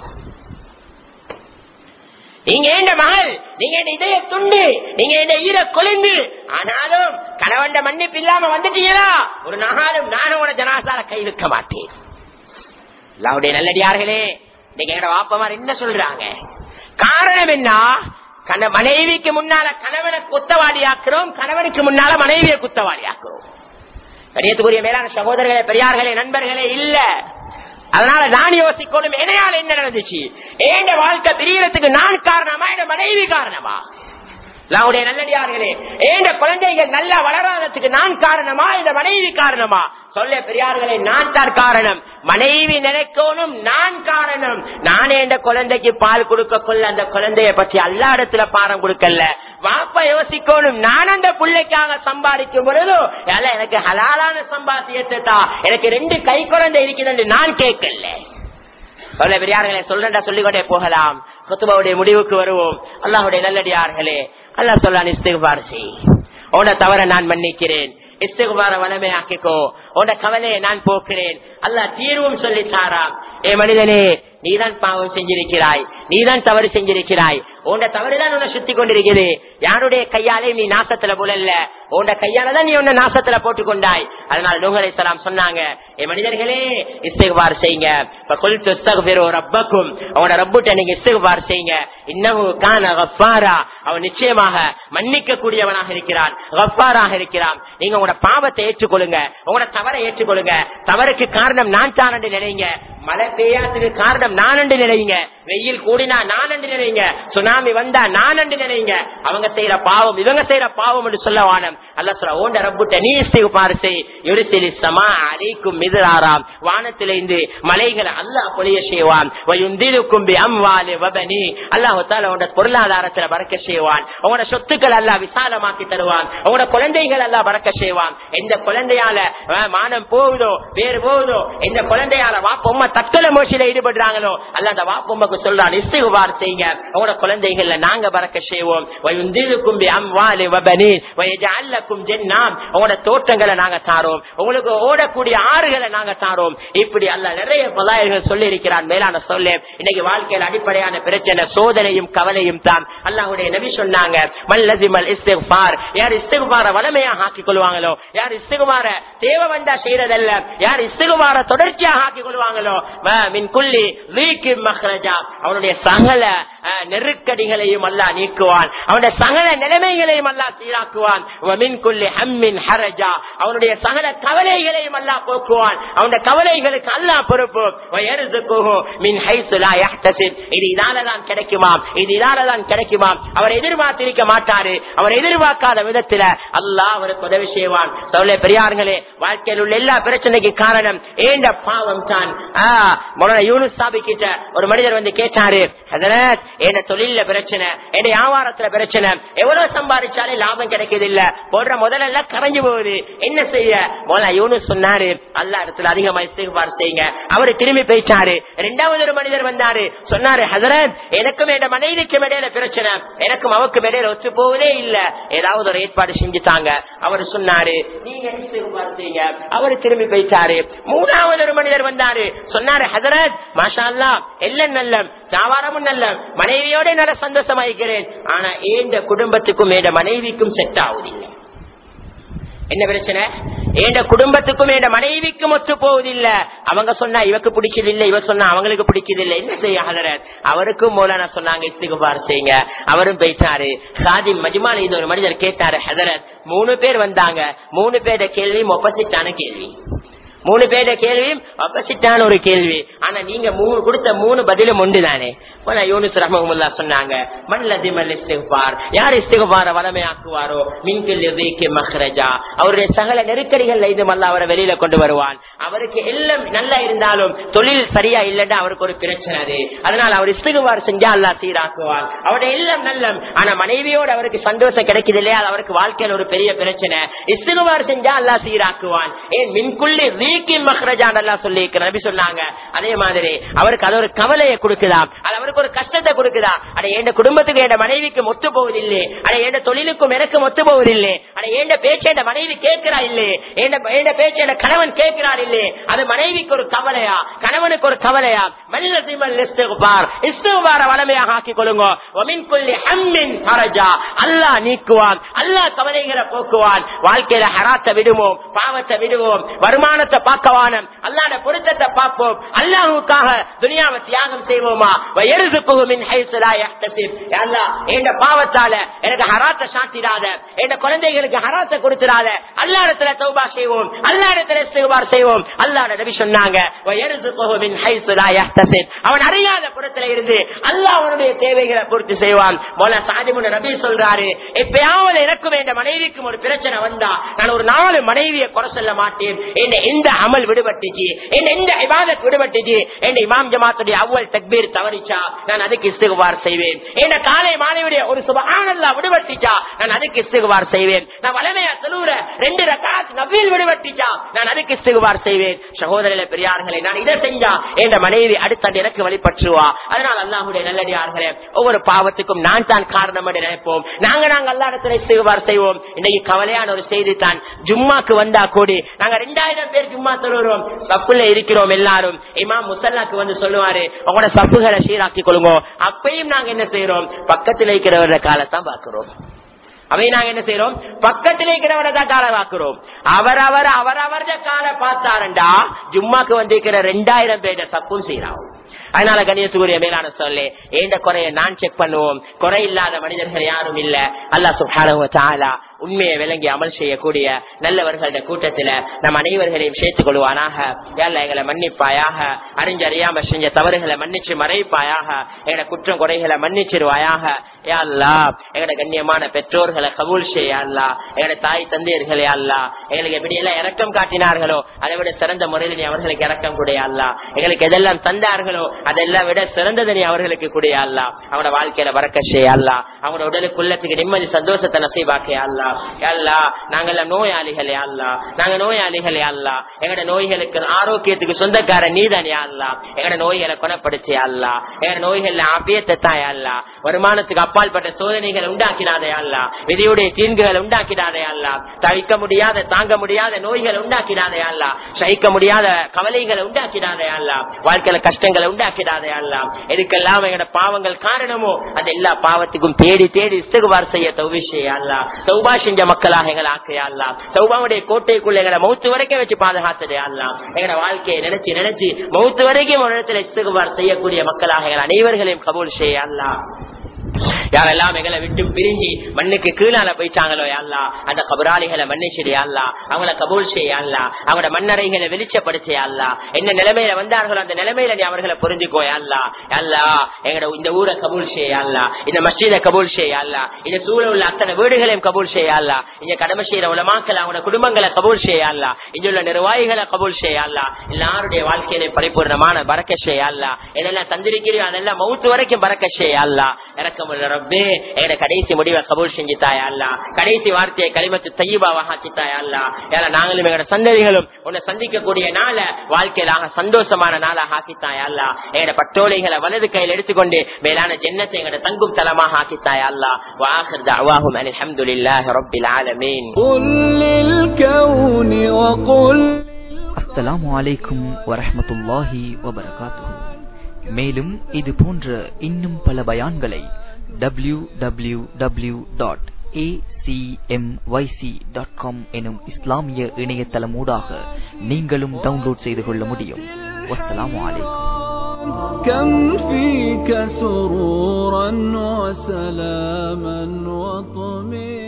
நீங்க எந்த மகள் நீங்க என் இதய துண்டு நீங்க என் ஈர கொழுந்து ஆனாலும் கணவன் மன்னிப்பு இல்லாம வந்துட்டீங்களா ஒரு நாளும் நானும் உன ஜனாசால கை வைக்க மாட்டேன் அல்லாவுடைய நல்லடியார்களே நீங்க எங்க வாப்பமார் என்ன சொல்றாங்க காரணம் என்ன கண மனைவிக்கு முன்னால கணவனை குத்தவாளியாக்குறோம் கணவனுக்கு முன்னால மனைவியை குத்தவாளியாக்குறோம் கணியத்துக்குரிய மேலான சகோதரர்களே பெரியார்களே நண்பர்களே இல்ல அதனால நான் யோசிக்கணும் என்னையால் என்ன நடந்துச்சு ஏண்ட வாழ்க்கை பிரியறதுக்கு நான் காரணமா என் மனைவி காரணமா நம்முடைய நல்லடியார்களே ஏண்ட குழந்தைகள் நல்லா வளராததுக்கு நான் காரணமா இந்த மனைவி காரணமா சொல்ல பெரியார்களே நான் தான் காரணம் மனைவி நினைக்கணும் நான் காரணம் நானே இந்த குழந்தைக்கு பால் கொடுக்க கொள்ள அந்த குழந்தைய பத்தி எல்லா இடத்துல பாரம் கொடுக்கல வாப்ப யோசிக்கணும் நான் அந்த பிள்ளைக்காக சம்பாதிக்கும் பொழுது எனக்கு ஹலாலான சம்பாத்தியத்தை தான் எனக்கு ரெண்டு கை குழந்தை இருக்குது நான் கேட்கல சொல்ல பெரியார்களே சொல்றா சொல்லிக்கொண்டே போகலாம் குத்துபாவுடைய முடிவுக்கு வருவோம் அல்லாஹுடைய நல்லடியார்களே அல்லா சொல்ல இஸ்திகார் செய் உன தவற நான் மன்னிக்கிறேன் இஸ்திகுபார வளமை ஆக்கிக்கோ உன கவலையை நான் போக்குறேன் அல்லா தீர்வும் சொல்லி தாராம் ஏ மனிதனே நீதான் பாவம் செஞ்சிருக்கிறாய் நீதான் தவறு செஞ்சிருக்கிறாய் உன்ட தவறுதான் உன்னை சுத்தி கொண்டிருக்கிறது யாருடைய கையாலே நீ நாசத்துல புலல்ல உன்ட கையாலதான் நீ உன்ன நாசத்துல போட்டுக் கொண்டாய் அதனால் நூகலை சலாம் சொன்னாங்க ஏ மனிதர்களே இஸ்திகுபார் செய்யுங்க ரப்பக்கும் அவனோட ரப்புட்ட நீங்க இஸ்திகுபார் செய்யுங்க இன்னமும் கான கஃபாரா அவன் நிச்சயமாக மன்னிக்க கூடியவனாக இருக்கிறான் கஃபாராக இருக்கிறான் நீங்க உங்களோட பாவத்தை ஏற்றுக்கொள்ளுங்க உங்களோட தவறை ஏற்றுக்கொள்ளுங்க தவறுக்கு காரணம் நான் தான் என்று நினைங்க மழை பெய்யாததுக்கு காரணம் நான் என்று நினைங்க வெயில் கூடினா நான் என்று நினைங்க சுனாமி வந்தா நான் என்று நினைங்க அவங்க செய்யற பாவம் இவங்க செய்யற பாவம் என்று சொல்ல வானம் அல்ல சொல்ல ஓண்ட ரப்புட்ட நீ பாரு செய் யுரிசிலி சமா அலைக்கும் மிதிராராம் வானத்திலிருந்து மலைகளை அல்லாஹ் பொழிய செய்வான் கும்பி அம்வாலு வபனி அல்லாஹால உங்களோட பொருளாதாரத்துல பறக்க செய்வான் உங்களோட சொத்துக்கள் எல்லாம் விசாலமாக்கி தருவான் உங்களோட குழந்தைகள் எல்லாம் பறக்க செய்வான் எந்த குழந்தையால அஹ், மானம் போகுதோ வேறு போகுதோ எந்த குழந்தையால வாப்பொம்மா தற்கொலை முயற்சியில ஈடுபடுறாங்களோ அல்ல அந்த வாப்பொம்மைக்கு சொல்றான் இஸ்திகுபார் செய்யுங்க உங்களோட குழந்தைகள்ல நாங்க பறக்க செய்வோம் கும்பி அம்வாலு வபனி வயஜஅல்லக்கும் ஜன்னாம் உங்களோட தோட்டங்களை நாங்க தாரோம் உங்களுக்கு ஓடக்கூடிய ஆறுகளை நாங்க தாரோம் இப்படி அல்ல நிறைய பதாயர்கள் சொல்லி இருக்கிறான் மேலான சொல்ல இன்னைக்கு வாழ்க்கையில் அடிப்படையான பிரச்சனை சோதனையும் கவலையும் தான் அல்லாஹ்வுடைய நபி சொன்னாங்க மல்லதிமல் இஸ்திக்பார் யார் இஸ்திக்பார வளமையாக ஆக்கிக் கொள்வாங்களோ யார் இஸ்திகுமார தேவை வந்தா செய்யறதல்ல யார் இஸ்திகுமார தொடர்ச்சியாக ஆக்கிக் கொள்வாங்களோ ம மின் குல்லி லீக்கி மஹ்ரஜா அவனுடைய சகல அஹ், நெருக்கடிகளையும் அல்லா நீக்குவான் அவனுடைய சகல நிலைமைகளையும் அல்லா சீராக்குவான் வ மின் குல்லி ஹம்மின் ஹரஜா அவனுடைய சகல கவலைகளையும் அல்லா போக்குவான் அவனுடைய கவலைகளுக்கு அல்லா பொறுப்பு வ யர்சுகுஹு மின் ஹைசு லா யஹ்தசிப் இது இதாலதான் கிடைக்குமாம் இது இதாலதான் கிடைக்குமாம் அவர் எதிர்பார்த்திருக்க மாட்டாரு அவர் எதிர்பார்க்காத விதத்துல அல்லாஹ் அவருக்கு உதவி செய்வான் சொல்ல பெரியார்களே வாழ்க்கையில் உள்ள எல்லா பிரச்சனைக்கு காரணம் ஏண்ட பாவம் தான் யூனுஸ் சாபி கிட்ட ஒரு மனிதர் வந்து கேட்டாரு ஹதரத் என்ன தொழில பிரச்சனை என்ன வியாபாரத்துல பிரச்சனை எவ்வளவு சம்பாதிச்சாலே லாபம் கிடைக்கிறது இல்ல போடுற முதல்ல கரைஞ்சு போகுது என்ன செய்ய மோலா யூனுஸ் சொன்னாரு அல்லா இடத்துல அதிகமா இஸ்திகுபார் செய்யுங்க அவரு திரும்பி போயிட்டாரு ரெண்டாவது ஒரு மனிதர் வந்தாரு சொன்னாரு ஹசரத் எனக்கும் என் மனைவிக்கும் இடையில பிரச்சனை எனக்கும் அவக்கும் இடையில ஒத்து போவதே இல்ல ஏதாவது ஒரு ஏற்பாடு செஞ்சுட்டாங்க அவர் சொன்னாரு நீங்க இஸ்திகுபார் செய்யுங்க அவரு திரும்பி போயிட்டாரு மூணாவது ஒரு மனிதர் வந்தாரு சொன்னாரு ஹசரத் மாஷா அல்லா எல்லாம் நல்ல வியாபாரமும் நல்ல மனைவியோட நல்ல சந்தோஷமாயிருக்கிறேன் ஆனா ஏந்த குடும்பத்துக்கும் என் மனைவிக்கும் செட் ஆகுதில்லை என்ன பிரச்சனை என் குடும்பத்துக்கும் என் மனைவிக்கும் ஒத்து போவதில்ல அவங்க சொன்னா இவக்கு பிடிச்சதில்லை இவ சொன்னா அவங்களுக்கு பிடிச்சதில்லை என்ன செய்ய ஹதரத் அவருக்கும் மோலானா சொன்னாங்க இஸ்திகுபார் செய்யுங்க அவரும் போயிட்டாரு சாதி மஜ்மால இது ஒரு மனிதர் கேட்டாரு ஹதரத் மூணு பேர் வந்தாங்க மூணு பேர கேள்வி ஒப்பசிட்டான கேள்வி மூணு பேருடைய கேள்வியும் ஆப்போசிட்டான ஒரு கேள்வி ஆனா நீங்க மூணு கொடுத்த மூணு பதிலும் ஒன்று தானே யூனுஸ் ரஹமுல்லா சொன்னாங்க மல்லதி மல் இஸ்திஃபார் யார் இஸ்திஃபார வளமையாக்குவாரோ மின்கில் எதைக்கு மஹ்ரஜா அவருடைய சகல நெருக்கடிகள்ல இது மல்ல அவரை வெளியில கொண்டு வருவான் அவருக்கு எல்லாம் நல்லா இருந்தாலும் தொழில் சரியா இல்லைன்னா அவருக்கு ஒரு பிரச்சனை அது அதனால அவர் இஸ்திகுவார் செஞ்சா அல்லா சீராக்குவான் அவருடைய எல்லாம் நல்லம் ஆனா மனைவியோடு அவருக்கு சந்தோஷம் கிடைக்குது இல்லையா அது அவருக்கு வாழ்க்கையில ஒரு பெரிய பிரச்சனை இஸ்திகுவார் செஞ்சா அல்லா சீராக்குவான் ஏன் மின்குள்ளி ரீக்கி மஹ்ரஜான் அல்லா சொல்லி நபி சொன்னாங்க அதே மாதிரி அவருக்கு அது ஒரு கவலையை கொடுக்குதாம் அது அவருக்கு ஒரு கஷ்டத்தை கொடுக்குதா அட என் குடும்பத்துக்கு என் மனைவிக்கு ஒத்து போவதில்லை அட என் தொழிலுக்கும் எனக்கும் ஒத்து போவதில்லை அட என் பேச்சு என் மனைவி கேட்கிறா இல்லே என் பேச்சு என் கணவன் கேட்கிறார் இல்லே அது மனைவிக்கு ஒரு கவலையா கணவனுக்கு ஒரு கவலையா மல்லதிமல் இஸ்திகுபார் இஸ்திகுபார வளமையாக ஆக்கிக் கொள்ளுங்க ஒமின் கொல்லி ஹம்மின் ஃபரஜா அல்லாஹ் நீக்குவான் அல்லாஹ் கவலைகளை போக்குவான் வாழ்க்கையில ஹராத்தை விடுவோம் பாவத்தை விடுவோம் வருமானத்தை பார்க்கவானம் அல்லாட பொருத்தத்தை பார்ப்போம் அல்லாஹுக்காக துனியாவை தியாகம் செய்வோமா வயருதுக்குமின் ஹைசுலா யஹ்தசிப் யா அல்லாஹ் என்ற பாவத்தால எனக்கு ஹராத்தை சாட்டிடாத என் குழந்தைகளுக்கு ஹராத்தை கொடுத்துடாத அல்லாடத்துல தௌபா செய்வோம் அல்லாடத்துல இஸ்திக்பார் செய்வோம் அல்லாட நபி சொன்னாங்க வயருதுக்குமின் ஹைசுலா யஹ்தசிப் அவன் அறியாத புறத்துல இருந்து அல்லாஹ் அவனுடைய தேவைகளை பூர்த்தி செய்வான் மோல சாதிமுன நபி சொல்றாரு எப்பயாவது எனக்கும் என் மனைவிக்கும் ஒரு பிரச்சனை வந்தா நான் ஒரு நாலு மனைவியை குறை சொல்ல மாட்டேன் என்ன எந்த அமல் விடுபட்டுச்சு என்ன எந்த இபாதத் விடுபட்டுச்சு என்ன இமாம் ஜமாத்துடைய அவ்வல் தக்பீர் தவறிச்சா நான் அதுக்கு இஸ்திகுவார் செய்வேன் என்ன காலை மாலையுடைய ஒரு சுபஹானல்லா விடுபட்டுச்சா நான் அதுக்கு இஸ்திகுவார் செய்வேன் நான் வளமையா தொழுற ரெண்டு ரகாத் நபீல் விடுபட்டுச்சா நான் அதுக்கு இஸ்திகுவார் செய்வேன் சகோதரர்களே பெரியார்களே நான் இதை செஞ்சா என் மனைவி அடுத்த எனக்கு வழிபற்றுவா அதனால் அல்லாஹுடைய நல்லடியார்களே ஒவ்வொரு பாவத்துக்கும் நான் தான் காரணம் என்று நினைப்போம் நாங்க நாங்க அல்லா இடத்துல இஸ்திகுவார் செய்வோம் இன்னைக்கு கவலையான ஒரு செய்தி தான் ஜும்மாக்கு வந்தா கூடி நாங்க ரெண்டாயிரம் பேர் ஜும்மா தொழுகிறோம் சப்புல இருக்கிறோம் எல்லாரும் இமாம் முசல்லாக்கு வந்து சொல்லுவாரு உங்களோட சப்புகளை சீராக்கி கொள்ளுங்க அப்பயும் நாங்க என்ன செய்யறோம் பக்கத்துல இருக்கிறவர காலத்தான் பாக்குறோம் அவை நாங்க என்ன செய்யறோம் பக்கத்துல இருக்கிறவரை தான் காலை பாக்குறோம் அவர் அவர் அவர் அவரத காலை பார்த்தாருண்டா ஜும்மாக்கு வந்திருக்கிற ரெண்டாயிரம் பேர சப்பும் செய்யறாங்க அதனால கணியத்துக்குரிய மேலான சொல்லு ஏண்ட குறைய நான் செக் பண்ணுவோம் குறை இல்லாத மனிதர்கள் யாரும் இல்ல அல்லா சுபான உண்மையை விளங்கி அமல் செய்யக்கூடிய நல்லவர்களுடைய கூட்டத்துல நம் அனைவர்களையும் சேர்த்துக் கொள்வானாக யாழ்ல எங்களை மன்னிப்பாயாக அறிஞ்சறியாம செஞ்ச தவறுகளை மன்னிச்சு மறைப்பாயாக எங்களோட குற்றம் குறைகளை மன்னிச்சிருவாயாக யாழ்லா எங்களோட கண்ணியமான பெற்றோர்களை கபூல் செய்யல்லா எங்களோட தாய் தந்தையர்களே அல்லா எங்களுக்கு எப்படி எல்லாம் இறக்கம் காட்டினார்களோ அதை விட சிறந்த முறையில் நீ அவர்களுக்கு இறக்கம் கூடிய அல்லா எங்களுக்கு எதெல்லாம் தந்தார்களோ அதெல்லாம் விட சிறந்தது நீ அவர்களுக்கு கூடிய அல்லா அவனோட வாழ்க்கையில வரக்க செய்ய அல்லா அவனோட உடலுக்கு உள்ளத்துக்கு நிம்மதி சந்தோஷத்தை நசைபாக்கே அல்லா அல்லா நாங்கெல்லாம் நோயாளிகளே அல்லா நாங்க நோயாளிகளே அல்லா எங்களோட நோய்களுக்கு ஆரோக்கியத்துக்கு சொந்தக்கார நீதானே அல்லா எங்களோட நோய்களை குணப்படுத்தி அல்லா எங்களோட நோய்கள்ல ஆபியத்தை தாய் அல்லா வருமானத்துக்கு அப்பால் பட்ட சோதனைகளை உண்டாக்கினாதே அல்லா விதியுடைய தீன்குகளை உண்டாக்கினாதே அல்லா தவிக்க முடியாத தாங்க முடியாத நோய்களை உண்டாக்கினாதே அல்லா சகிக்க முடியாத கவலைகளை உண்டாக்கினாதே அல்லா வாழ்க்கையில கஷ்டங்களை உண்டாக்கினாதே அல்லா எதுக்கெல்லாம் எங்களோட பாவங்கள் காரணமோ அது எல்லா பாவத்துக்கும் தேடி தேடி இஸ்தகுவார் செய்ய தௌவிஷே அல்லா சௌபா செஞ்ச மக்களாக எங்களை ஆக்கையா அல்லா சௌபாவுடைய கோட்டைக்குள்ள எங்களை மௌத்து வரைக்கும் வச்சு பாதுகாத்ததே அல்லா எங்களோட வாழ்க்கையை நினைச்சு நினைச்சு மௌத்து வரைக்கும் ஒரு இடத்துல இஸ்தகுவார் செய்யக்கூடிய மக்களாக எங்கள் அனைவர்களையும் கபூல் செய்ய அல்லா யாரெல்லாம் எங்களை விட்டு பிரிஞ்சு மண்ணுக்கு கீழால போயிட்டாங்களோ அல்லா அந்த கபராளிகளை மன்னிச்சிடு அல்லா அவங்கள கபூல் செய்ய அல்லா அவங்களோட மண்ணறைகளை வெளிச்சப்படுத்தி அல்லா என்ன நிலைமையில வந்தார்களோ அந்த நிலைமையில நீ அவர்களை புரிஞ்சுக்கோ அல்லா அல்லா எங்களோட இந்த ஊரை கபூல் செய்ய அல்லா இந்த மஸ்ஜித கபூல் செய்ய அல்லா இந்த சூழல் உள்ள அத்தனை வீடுகளையும் கபூல் செய்ய அல்லா இங்க கடமை செய்யற உலமாக்கள் அவங்களோட குடும்பங்களை கபூல் செய்ய அல்லா இங்க உள்ள நிர்வாகிகளை கபூல் செய்ய அல்லா எல்லாருடைய வாழ்க்கையில பரிபூர்ணமான பறக்க செய்ய அல்லா இதெல்லாம் தந்திருக்கிறோம் அதெல்லாம் மவுத்து வரைக்கும் பறக்க செய்ய அல்லா இறக்கமுள்ள ரப்பே எங்க கடைசி முடிவை கபூல் செஞ்சு தாயா அல்லா கடைசி வார்த்தையை களிமத்து தையபாவாக ஆக்கித்தாயா அல்லா ஏன்னா நாங்களும் எங்களோட சந்ததிகளும் உன்னை சந்திக்கக்கூடிய நாள வாழ்க்கையிலாக சந்தோஷமான நாளாக ஆக்கித்தாயா அல்லா எங்களோட பட்டோலைகளை வலது கையில் எடுத்துக்கொண்டு மேலான ஜென்னத்தை எங்களோட தங்கும் தலமாக ஆக்கித்தாயா அல்லா வாஹர் தஅவாஹும் அனில் ஹம்துலில்லாஹி ரப்பில் ஆலமீன் قل للكون وقل அஸ்ஸலாமு அலைக்கும் வரஹ்மத்துல்லாஹி வபரகாத்துஹு மேலும் இது போன்ற இன்னும் பல பயான்களை W W W dot dot com எனும் இஸ்லாமிய இணையதளமூடாக நீங்களும் டவுன்லோட் செய்து கொள்ள முடியும் வஸ்ஸலாமு அலைக்கும் كم فيك سرورا وسلاما وطمئنا